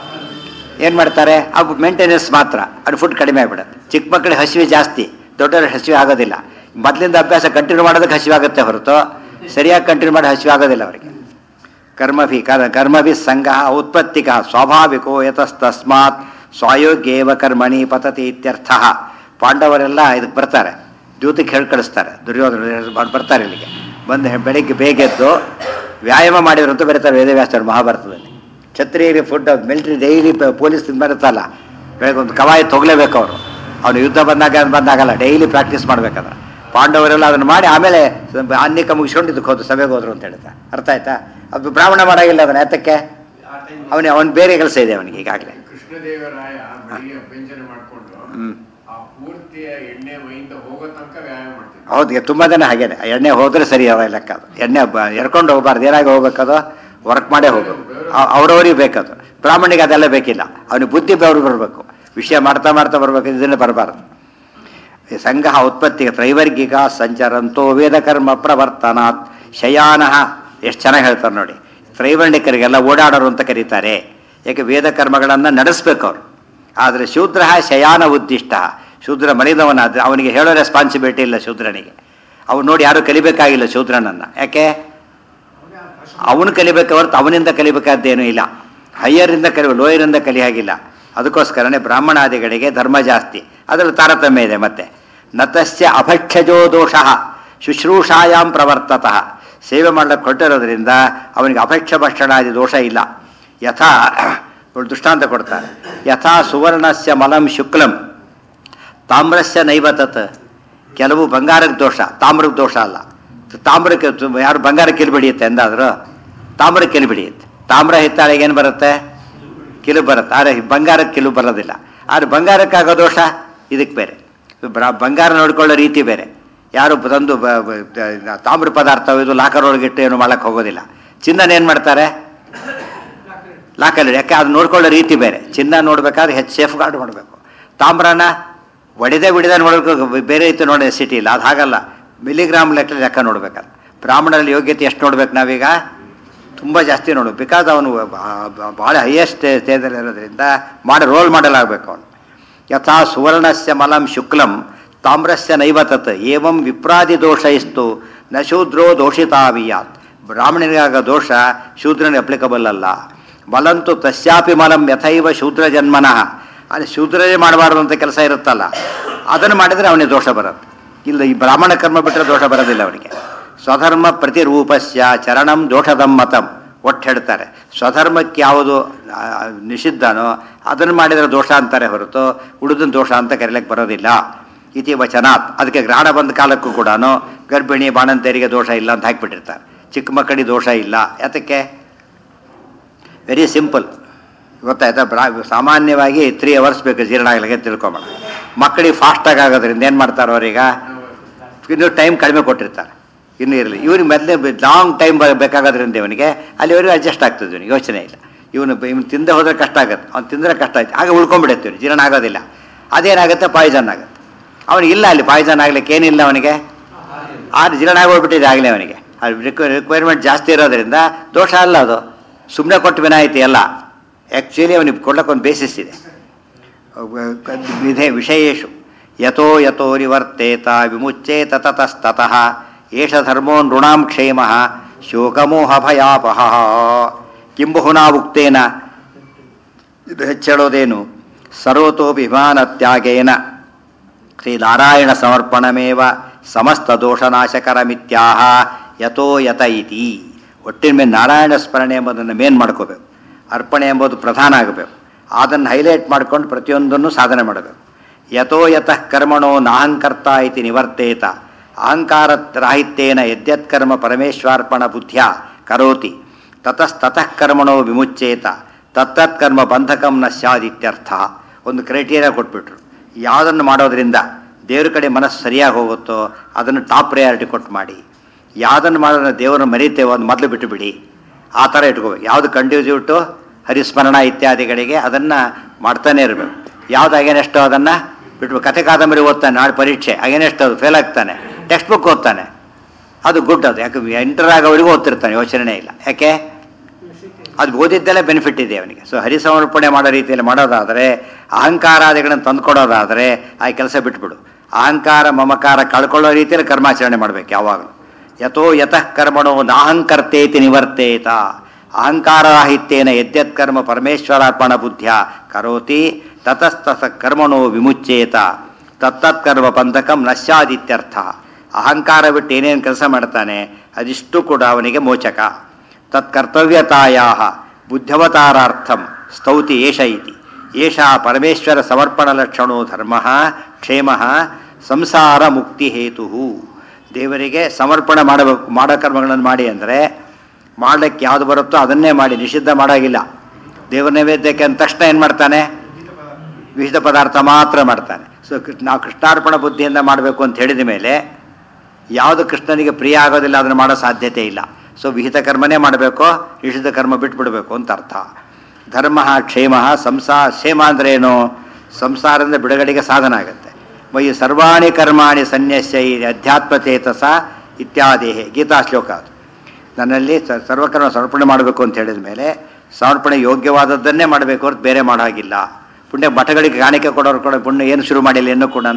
ಏನು ಮಾಡ್ತಾರೆ ಅವು ಮೇಂಟೆನೆನ್ಸ್ ಮಾತ್ರ ಅದು ಫುಡ್ ಕಡಿಮೆ ಆಗಿಬಿಡುತ್ತೆ ಚಿಕ್ಕ ಮಕ್ಕಳಿಗೆ ಹಸಿವೆ ಜಾಸ್ತಿ ದೊಡ್ಡವ್ರಿಗೆ ಹಸಿವೆ ಆಗೋದಿಲ್ಲ ಮೊದಲಿಂದ ಅಭ್ಯಾಸ ಕಂಟಿನ್ಯೂ ಮಾಡೋದಕ್ಕೆ ಹಸಿವೆ ಆಗುತ್ತೆ ಹೊರತು ಸರಿಯಾಗಿ ಕಂಟಿನ್ಯೂ ಮಾಡಿ ಹಸಿವೆ ಆಗೋದಿಲ್ಲ ಅವರಿಗೆ ಕರ್ಮಭಿ ಕರ್ ಕರ್ಮಭಿ ಸಂಘ ಉತ್ಪತ್ತಿಕ ಸ್ವಾಭಾವಿಕೋ ಯತಸ್ತಸ್ಮಾತ್ ಸ್ವಾಯೋಗ್ಯೇವ ಕರ್ಮಣಿ ಪತತಿ ಇತ್ಯರ್ಥ ಪಾಂಡವರೆಲ್ಲ ಇದಕ್ಕೆ ಬರ್ತಾರೆ ದ್ಯೂತಕ್ಕೆ ಹೇಳಿ ಕಳಿಸ್ತಾರೆ ದುರ್ಯೋಧನ ಬರ್- ಬರ್ತಾರೆ ಇಲ್ಲಿಗೆ ಬಂದು ಹೆ- ಬೆಳಿಗ್ಗೆ ಬೇಗ ಎದ್ದು ವ್ಯಾಯಾಮ ಮಾಡಿದ್ರು ಅಂತ ಬರೀತಾರೆ ವೇದವ್ಯಾಸರು ಮಹಾಭಾರತದಲ್ಲಿ ಕ್ಷತ್ರಿಯರಿಗೆ ಫುಡ್ ಮಿಲಿಟರಿ ಡೈಲಿ ಪೊಲೀಸ್ ಬರುತ್ತಲ್ಲ ಬೆಳಗ್ಗೆ ಒಂದು ಕವಾಯತ್ ಹೋಗ್ಲೇಬೇಕು ಅವರು ಅವನು ಯುದ್ಧ ಬಂದಾಗ ಬಂದಾಗಲ್ಲ ಡೈಲಿ ಪ್ರಾಕ್ಟೀಸ್ ಮಾಡ್ಬೇಕಾದ್ರೆ ಪಾಂಡವರೆಲ್ಲ ಅದನ್ನು ಮಾಡಿ ಆಮೇಲೆ ಅನ್ನಿಕ ಮುಗಿಸ್ಕೊಂಡು ಇದಕ್ಕೆ ಹೋದ್ರು ಸಭೆಗೆ ಹೋದ್ರು ಅಂತ ಹೇಳ್ತಾ ಅರ್ಥ ಆಯ್ತಾ ಅದು ಬ್ರಾಹ್ಮಣ ಮಾಡಾಗಿಲ್ಲ ಅದನ್ನ ಯಾತಕ್ಕೆ ಅವನಿಗೆ ಅವನು ಬೇರೆ ಕೆಲಸ ಇದೆ ಅವನಿಗೆ ಈಗಾಗಲೇ ಕೃಷ್ಣದೇವರಾಯ ಬೆಳಿಗ್ಗೆ ಅಭ್ಯಂಜನ ಮಾಡ್ಕೊಂಡು ಹ್ಮ್. ಆ ಪೂರ್ತಿಯ ಎಣ್ಣೆ ಮೈಯಿಂದ ಹೋಗೋ ತನಕ ವ್ಯಾಯಾಮ ಮಾಡ್ತಿದ್ದ ಹೌದು ತುಂಬ ಜನ ಹಾಗೇನೆ ಎಣ್ಣೆ ಹೋದ್ರೆ ಸರಿ ಅವ ಲೆಕ್ಕ ಅದು ಎಣ್ಣೆ ಬ- ಎರ್ಕೊಂಡು ಹೋಗ್ಬಾರ್ದು ಏನಾಗಿ ಹೋಗ್ಬೇಕದು ವರ್ಕ್ ಮಾಡೇ ಹೋಗೋದು ಅವ್ರವ್ರಿಗೆ ಬೇಕದು ಬ್ರಾಹ್ಮಣಿಗೆ ಅದೆಲ್ಲ ಬೇಕಿಲ್ಲ ಅವನಿಗೆ ಬುದ್ಧಿ ಬೆವರು ಬರಬೇಕು ವಿಷಯ ಮಾಡ್ತಾ ಮಾಡ್ತಾ ಬರ್ಬೇಕು ಇದನ್ನೇ ಬರಬಾರ್ದು ಈ ಸಂಘ ಉತ್ಪತ್ತಿಗೆ ತ್ರೈವರ್ಗಿಕ ಸಂಚರಂತೋ ವೇದಕರ್ಮ ಪ್ರವರ್ತನಾತ್ ಶಯಾನ ಎಷ್ಟು ಚೆನ್ನಾಗಿ ಹೇಳ್ತಾರೆ ನೋಡಿ ತ್ರೈವರ್ಣಿಕರಿಗೆಲ್ಲ ಓಡಾಡೋರು ಅಂತ ಕರೀತಾರೆ ಯಾಕೆ ವೇದಕರ್ಮಗಳನ್ನು ನಡೆಸ್ಬೇಕು ಅವರು ಆದರೆ ಶೂದ್ರ ಶಯಾನ ಉದ್ದಿಷ್ಟ ಶೂದ್ರ ಮನಿದವನಾದ್ರೆ ಅವನಿಗೆ ಹೇಳೋ ರೆಸ್ಪಾನ್ಸಿಬಿಲಿಟಿ ಇಲ್ಲ ಶೂದ್ರನಿಗೆ ಅವ್ನು ನೋಡಿ ಯಾರು ಕಲಿಬೇಕಾಗಿಲ್ಲ ಶೂದ್ರನನ್ನು ಯಾಕೆ ಅವನು ಕಲಿಬೇಕು ಹೊರತು ಅವನಿಂದ ಕಲಿಬೇಕಾದ್ದೇನೂ ಇಲ್ಲ ಹೈಯರಿಂದ ಕಲಿ ಲೋಯರಿಂದ ಕಲಿಯಾಗಿಲ್ಲ ಅದಕ್ಕೋಸ್ಕರನೇ ಬ್ರಾಹ್ಮಣಾದಿಗಳಿಗೆ ಧರ್ಮ ಜಾಸ್ತಿ ಅದರಲ್ಲಿ ತಾರತಮ್ಯ ಇದೆ ಮತ್ತೆ ನತಸ್ಯ ಅಭಕ್ಷಜೋ ದೋಷ ಶುಶ್ರೂಷಾಯಾಮ್ ಪ್ರವರ್ತತಃ ಸೇವೆ ಮಾಡಲಿಕ್ಕೆ ಕೊಟ್ಟಿರೋದ್ರಿಂದ ಅವನಿಗೆ ಅಭಕ್ಷ ಭಕ್ಷಣಾದಿ ದೋಷ ಇಲ್ಲ ಯಥಾ ಒಂದು ದೃಷ್ಟಾಂತ ಕೊಡ್ತಾರೆ ಯಥಾ ಸುವರ್ಣಸ್ಯ ಮಲಂ ಶುಕ್ಲಂ ತಾಮ್ರಸ್ಯ ನೈವ ತತ್ ಕೆಲವು ಬಂಗಾರಕ್ಕೆ ದೋಷ ತಾಮ್ರಕ್ಕೆ ದೋಷ ಅಲ್ಲ ತಾಮ್ರಕ್ಕೆ ತು- ಯಾರು ಬಂಗಾರಕ್ಕೆ ಕಿಲು ಬೆಳೆಯುತ್ತೆ ಎಂದಾದ್ರು ತಾಮ್ರಕ್ಕೆ ಕಿಲು ಬೆಳೆಯುತ್ತೆ ತಾಮ್ರ ಹಿತ್ತಾಳೆಗೆ ಏನು ಬರುತ್ತೆ ಕಿಲು ಬರುತ್ತೆ ಆದರೆ ಬಂಗಾರಕ್ಕೆ ಕಿಲು ಬರೋದಿಲ್ಲ ಆದರೆ ಬಂಗಾರಕ್ಕಾಗೋ ದೋಷ ಇದಕ್ಕೆ ಬೇರೆ ಬ್ರ- ಬಂಗಾರ ನೋಡ್ಕೊಳ್ಳೋ ರೀತಿ ಬೇರೆ ಯಾರು ತಂದು ಬ- ಬ- ತ- ತಾಮ್ರ ಪದಾರ್ಥ ಇದು ಲಾಕರ್ ಒಳಗಿಟ್ಟು ಏನು ಮಾಡಕ್ಕೆ ಹೋಗೋದಿಲ್ಲ ಚಿನ್ನನ ಏನು ಮಾಡ್ತಾರೆ ಲಾಕಲ್ಲಿ ಯಾಕೆ ಅದು ನೋಡ್ಕೊಳ್ಳೋ ರೀತಿ ಬೇರೆ ಚಿನ್ನ ನೋಡ್ಬೇಕಾದ್ರೆ ಹೆಚ್ಚು ಸೇಫ್ ಗಾರ್ಡ್ ಮಾಡಬೇಕು ತಾಮ್ರನ ಒಡೆದೇ ಬಿಡದೆ ನೋಡಬೇಕು ಬೇರೆ ರೀತಿ ನೋಡಿ ಸಿಟಿ ಇಲ್ಲ ಅದು ಹಾಗಲ್ಲ ಮಿಲಿಗ್ರಾಮ್ ಲೆಕ್ಕ ಲೆಕ್ಕ ನೋಡ್ಬೇಕಾದ್ರೆ ಬ್ರಾಹ್ಮಣರಲ್ಲಿ ಯೋಗ್ಯತೆ ಎಷ್ಟು ನೋಡ್ಬೇಕು ನಾವೀಗ ತುಂಬ ಜಾಸ್ತಿ ನೋಡ್ಬೇಕು ಬಿಕಾಸ್ ಅವನು ಭಾಳ ಹೈಯೆಸ್ಟ್ ಸ್ಟೇಜಲ್ಲಿ ಇರೋದ್ರಿಂದ ಮಾಡಿ ರೋಲ್ ಮಾಡೆಲ್ ಆಗಬೇಕು ಅವನು ಯಥಾ ಸುವರ್ಣಸ್ಯ ಮಲಂ ಶುಕ್ಲಂ ತಾಮ್ರಸ್ಯ ನೈವ ತತ್ ಏವಂ ವಿಪ್ರಾದಿ ದೋಷ ಇಸ್ತು ನ ಶೂದ್ರೋ ದೋಷಿತಾವಿಯಾತ್ ಬ್ರಾಹ್ಮಣನಿಗಾಗ ದೋಷ ಶೂದ್ರನಿಗೆ ಅಪ್ಲಿಕಬಲ್ ಅಲ್ಲ ಮಲಂತು ತಸ್ಯಾಪಿ ಮಲಂ ಯಥೈವ ಶೂದ್ರ ಜನ್ಮನಃ ಅದು ಶೂದ್ರನೇ ಮಾಡಬಾರ್ದು ಅಂತ ಕೆಲಸ ಇರುತ್ತಲ್ಲ ಅದನ್ನು ಮಾಡಿದರೆ ಅವನಿಗೆ ದೋಷ ಬರುತ್ತೆ ಇಲ್ಲ ಈ ಬ್ರಾಹ್ಮಣ ಕರ್ಮ ಬಿಟ್ಟರೆ ದೋಷ ಬರೋದಿಲ್ಲ ಅವನಿಗೆ ಸ್ವಧರ್ಮ ಪ್ರತಿರೂಪಸ್ಯ ಚರಣಂ ದೋಷದಂ ಮತಂ ಒಟ್ಟು ಹೇಳ್ತಾರೆ ಸ್ವಧರ್ಮಕ್ಕೆ ಯಾವುದು ಆ, ನಿಷಿದ್ಧನೋ ಅದನ್ನು ಮಾಡಿದರೆ ದೋಷ ಅಂತಾರೆ ಹೊರತು ಉಳಿದನ್ ದೋಷ ಅಂತ ಕರೀಲಿಕ್ಕೆ ಬರೋದಿಲ್ಲ ಇತಿ ವಚನಾತ್ ಅದಕ್ಕೆ ಗ್ರಹಣ ಬಂದ ಕಾಲಕ್ಕೂ ಕೂಡ ಗರ್ಭಿಣಿ ಬಾಣಂತಿಯರಿಗೆ ದೋಷ ಇಲ್ಲ ಅಂತ ಹಾಕಿಬಿಟ್ಟಿರ್ತಾರೆ ಚಿಕ್ಕ ಮಕ್ಕಳಿಗೆ ದೋಷ ಇಲ್ಲ ಯಾತಕ್ಕೆ ವೆರಿ ಸಿಂಪಲ್ ಗೊತ್ತಾಯ್ತಾ ಬ್ರಾ ಸಾಮಾನ್ಯವಾಗಿ ತ್ರೀ ಅವರ್ಸ್ ಬೇಕು ಜೀರ್ಣ ಆಗಲಿಕ್ಕೆ ತಿಳ್ಕೊಂಬೋಣ ಮಕ್ಕಳಿಗೆ ಫಾಸ್ಟಾಗಿ ಆಗೋದ್ರಿಂದ ಏನು ಮಾಡ್ತಾರೆ ಅವರೀಗ ಇನ್ನು ಟೈಮ್ ಕಡಿಮೆ ಕೊಟ್ಟಿರ್ತಾರೆ ಇನ್ನೂ ಇರಲಿ ಇವ್ರಿಗೆ ಮೊದಲೇ ಲಾಂಗ್ ಟೈಮ್ ಬೇಕಾಗೋದ್ರಿಂದ ಇವನಿಗೆ ಅಲ್ಲಿವರೆಗೂ ಅಡ್ಜಸ್ಟ್ ಆಗ್ತದೆ ಇವನಿಗೆ ಯೋಚನೆ ಇಲ್ಲ ಇವನು ಇವನು ತಿಂದೆ ಹೋದ್ರೆ ಕಷ್ಟ ಆಗುತ್ತೆ ಅವ್ನು ತಿಂದರೆ ಕಷ್ಟ ಆಯ್ತು ಆಗ ಉಳ್ಕೊಂಡ್ಬಿಡುತ್ತೆ ಇವನು ಜೀರ್ಣ ಆಗೋದಿಲ್ಲ ಅದೇನಾಗುತ್ತೆ ಪಾಯ್ಸನ್ ಆಗುತ್ತೆ ಅವನಿಗೆ ಇಲ್ಲ ಅಲ್ಲಿ ಪಾಯ್ಸನ್ ಆಗ್ಲಿಕ್ಕೆ ಏನಿಲ್ಲ ಅವನಿಗೆ ಆರು ಜೀರ್ಣ ಆಗೋಗ್ಬಿಟ್ಟಿದೆ ಆಗಲೇ ಅವನಿಗೆ ಅದು ರಿಕ್ವೈರ್ಮೆಂಟ್ ಜಾಸ್ತಿ ಇರೋದ್ರಿಂದ ದೋಷ ಅಲ್ಲ ಅದು ಸುಮ್ಮನೆ ಕೊಟ್ಟು ವಿನಾಯಿತಿ ಅಲ್ಲ ಆ್ಯಕ್ಚುಲಿ ಅವನಿಗೆ ಕೊಡ್ಲಿಕ್ಕೆ ಒಂದು ಬೇಸಿಸ್ ಇದೆ ವಿಧೆ ವಿಷಯೇಶು ಯಥೋ ಯಥೋ ನಿವರ್ತೇತ ವಿಮುಚ್ಚೇತ ತತಸ್ತತಃ ಏಷ ಧರ್ಮೋ ನೃಣಾಂ ಕ್ಷೇಮ ಶೋಕಮೋಹ ಭಯಾಪಹ ಕಿಂಬಹುನಾ ಉಕ್ತೇನ ಇದು ಹೆಚ್ಚಳೋದೇನು ಸರ್ವತೋಭಿಮಾನ ತ್ಯಾಗೇನ ಶ್ರೀನಾರಾಯಣ ಸಮರ್ಪಣಮೇವ ಸಮಸ್ತ ದೋಷನಾಶಕರಮಿತ್ಯಾಹ ಯಥೋ ಯತ ಇತಿ ಒಟ್ಟಿನ ಮೇಲೆ ನಾರಾಯಣ ಸ್ಮರಣೆ ಎಂಬುದನ್ನು ಮೇನ್ ಮಾಡ್ಕೋಬೇಕು ಅರ್ಪಣೆ ಎಂಬುದು ಪ್ರಧಾನ ಆಗಬೇಕು ಅದನ್ನು ಹೈಲೈಟ್ ಮಾಡ್ಕೊಂಡು ಪ್ರತಿಯೊಂದನ್ನು ಸಾಧನೆ ಮಾಡಬೇಕು ಯಥೋ ಯತಃ ಕರ್ಮಣೋ ನಾಹಂಕರ್ತ ಇತಿ ನಿವರ್ತೇತ ಅಹಂಕಾರ ರಾಹಿತ್ಯೇನ ಯದ್ಯತ್ಕರ್ಮ ಪರಮೇಶ್ವಾರ್ಪಣ ಬುದ್ಧ್ಯ ಕರೋತಿ ತತಸ್ತತಃ ಕರ್ಮಣೋ ವಿಮುಚ್ಚೇತ ತತ್ತತ್ಕರ್ಮ ಬಂಧಕಂ ನ ಸ್ಯಾದಿತ್ಯರ್ಥ ಒಂದು ಕ್ರೈಟೀರಿಯಾ ಕೊಟ್ಬಿಟ್ರು ಯಾವುದನ್ನು ಮಾಡೋದ್ರಿಂದ ದೇವ್ರ ಕಡೆ ಮನಸ್ಸು ಸರಿಯಾಗಿ ಹೋಗುತ್ತೋ ಅದನ್ನು ಟಾಪ್ ಪ್ರಯಾರಿಟಿ ಕೊಟ್ಟು ಮಾಡಿ ಯಾವುದನ್ನು ಮಾಡೋದ್ರೆ ದೇವರನ್ನು ಮರೀತೇವೋ ಅದು ಮೊದಲು ಬಿಟ್ಟು ಬಿಡಿ ಆ ಥರ ಇಟ್ಕೋಬೇಕು ಯಾವುದು ಕಂಡ್ಯೂಸಿವ್ ಟು ಹರಿಸ್ಮರಣ ಇತ್ಯಾದಿಗಳಿಗೆ ಅದನ್ನು ಮಾಡ್ತಾನೆ ಇರಬೇಕು ಯಾವ್ದು ಅಗೇನೆಷ್ಟೋ ಅದನ್ನು ಬಿಟ್ಟು ಕಥೆ ಕಾದಂಬರಿ ಓದ್ತಾನೆ ನಾಳೆ ಪರೀಕ್ಷೆ ಅಗೇನೆಷ್ಟು ಅದು ಫೇಲ್ ಆಗ್ತಾನೆ ಟೆಕ್ಸ್ಟ್ ಬುಕ್ ಓದ್ತಾನೆ ಅದು ಗುಡ್ ಅದು ಯಾಕೆ ಎಂಟರ್ ಆಗೋವರೆಗೂ ಓದ್ತಿರ್ತಾನೆ ಯೋಚನೆ ಇಲ್ಲ ಯಾಕೆ ಅದು ಓದಿದ್ದೆಲ್ಲ ಬೆನಿಫಿಟ್ ಇದೆ ಅವನಿಗೆ ಸೊ ಹರಿಸಮರ್ಪಣೆ ಮಾಡೋ ರೀತಿಯಲ್ಲಿ ಮಾಡೋದಾದರೆ ಅಹಂಕಾರಾದಿಗಳನ್ನು ತಂದುಕೊಡೋದಾದರೆ ಆ ಕೆಲಸ ಬಿಟ್ಬಿಡು ಅಹಂಕಾರ ಮಮಕಾರ ಕಳ್ಕೊಳ್ಳೋ ರೀತಿಯಲ್ಲಿ ಕರ್ಮಾಚರಣೆ ಮಾಡಬೇಕು ಯಾವಾಗಲೂ ಯಥೋ ಯತಃ ಕರ್ಮಣೋ ನಾಹಂಕರ್ತೇತಿ ನಿವರ್ತೇತ ಅಹಂಕಾರರಾಹಿತ್ಯೇನ ಯದ್ಯತ್ ಕರ್ಮ ಪರಮೇಶ್ವರಾರ್ಪಣ ಬುದ್ಧ್ಯ ಕರೋತಿ ತತಸ್ತಸ ಕರ್ಮಣೋ ವಿಮುಚ್ಚೇತ ತತ್ತತ್ ಕರ್ಮ ಬಂಧಕಂ ನಶ್ಯಾದಿತ್ಯರ್ಥ ಅಹಂಕಾರ ಬಿಟ್ಟು ಏನೇನು ಕೆಲಸ ಮಾಡ್ತಾನೆ ಅದಿಷ್ಟು ಕೂಡ ಅವನಿಗೆ ಮೋಚಕ ತತ್ಕರ್ತವ್ಯತಾಯಾ ಬುದ್ಧವತಾರಾರ್ಥಂ ಸ್ತೌತಿ ಏಷ ಇತಿ ಏಷ ಪರಮೇಶ್ವರ ಸಮರ್ಪಣಲಕ್ಷಣೋ ಧರ್ಮ ಕ್ಷೇಮ ಸಂಸಾರ ಮುಕ್ತಿ ಹೇತು ದೇವರಿಗೆ ಸಮರ್ಪಣೆ ಮಾಡಬೇಕು ಮಾಡೋ ಕರ್ಮಗಳನ್ನು ಮಾಡಿ ಅಂದರೆ ಮಾಡಲಿಕ್ಕೆ ಯಾವುದು ಬರುತ್ತೋ ಅದನ್ನೇ ಮಾಡಿ ನಿಷಿದ್ಧ ಮಾಡೋಗಿಲ್ಲ ದೇವರ ನೈವೇದ್ಯಕ್ಕೆ ಅಂದ ತಕ್ಷಣ ಏನು ಮಾಡ್ತಾನೆ ವಿಹಿತ ಪದಾರ್ಥ ಮಾತ್ರ ಮಾಡ್ತಾನೆ ಸೊ ನಾವು ಕೃಷ್ಣಾರ್ಪಣ ಬುದ್ಧಿಯಿಂದ ಮಾಡಬೇಕು ಅಂತ ಹೇಳಿದ ಮೇಲೆ ಯಾವುದು ಕೃಷ್ಣನಿಗೆ ಪ್ರಿಯ ಆಗೋದಿಲ್ಲ ಅದನ್ನು ಮಾಡೋ ಸಾಧ್ಯತೆ ಇಲ್ಲ ಸೊ ವಿಹಿತ ಕರ್ಮನೇ ಮಾಡಬೇಕು ನಿಷಿದ್ಧ ಕರ್ಮ ಬಿಟ್ಬಿಡಬೇಕು ಅಂತ ಅರ್ಥ ಧರ್ಮ ಕ್ಷೇಮ ಸಂಸಾರ ಕ್ಷೇಮ ಅಂದ್ರೆ ಏನು ಸಂಸಾರದಿಂದ ಬಿಡುಗಡೆಗೆ ಸಾಧನ ಆಗುತ್ತೆ ಮಯಿ ಸರ್ವಾಣಿ ಕರ್ಮಾಣಿ ಸನ್ಯಸ್ಯ ಈ ಅಧ್ಯಾತ್ಮ ಚೇತಸ ಇತ್ಯಾದಿ ಗೀತಾ ಶ್ಲೋಕ ಅದು ನನ್ನಲ್ಲಿ ಸ- ಸರ್ವಕರ್ಮ ಸಮರ್ಪಣೆ ಮಾಡಬೇಕು ಅಂತ ಹೇಳಿದ ಮೇಲೆ ಸಮರ್ಪಣೆ ಯೋಗ್ಯವಾದದ್ದನ್ನೇ ಮಾಡಬೇಕು ಹೊರತು ಬೇರೆ ಮಾಡೋ ಹಾಗಿಲ್ಲ ಪುಣ್ಯ ಮಠಗಳಿಗೆ ಕಾಣಿಕೆ ಕೊಡೋರು ಕೂಡ ಪುಣ್ಯ ಏನು ಶುರು ಮಾಡಿಲ್ಲ ಇನ್ನೂ ಕೂಡ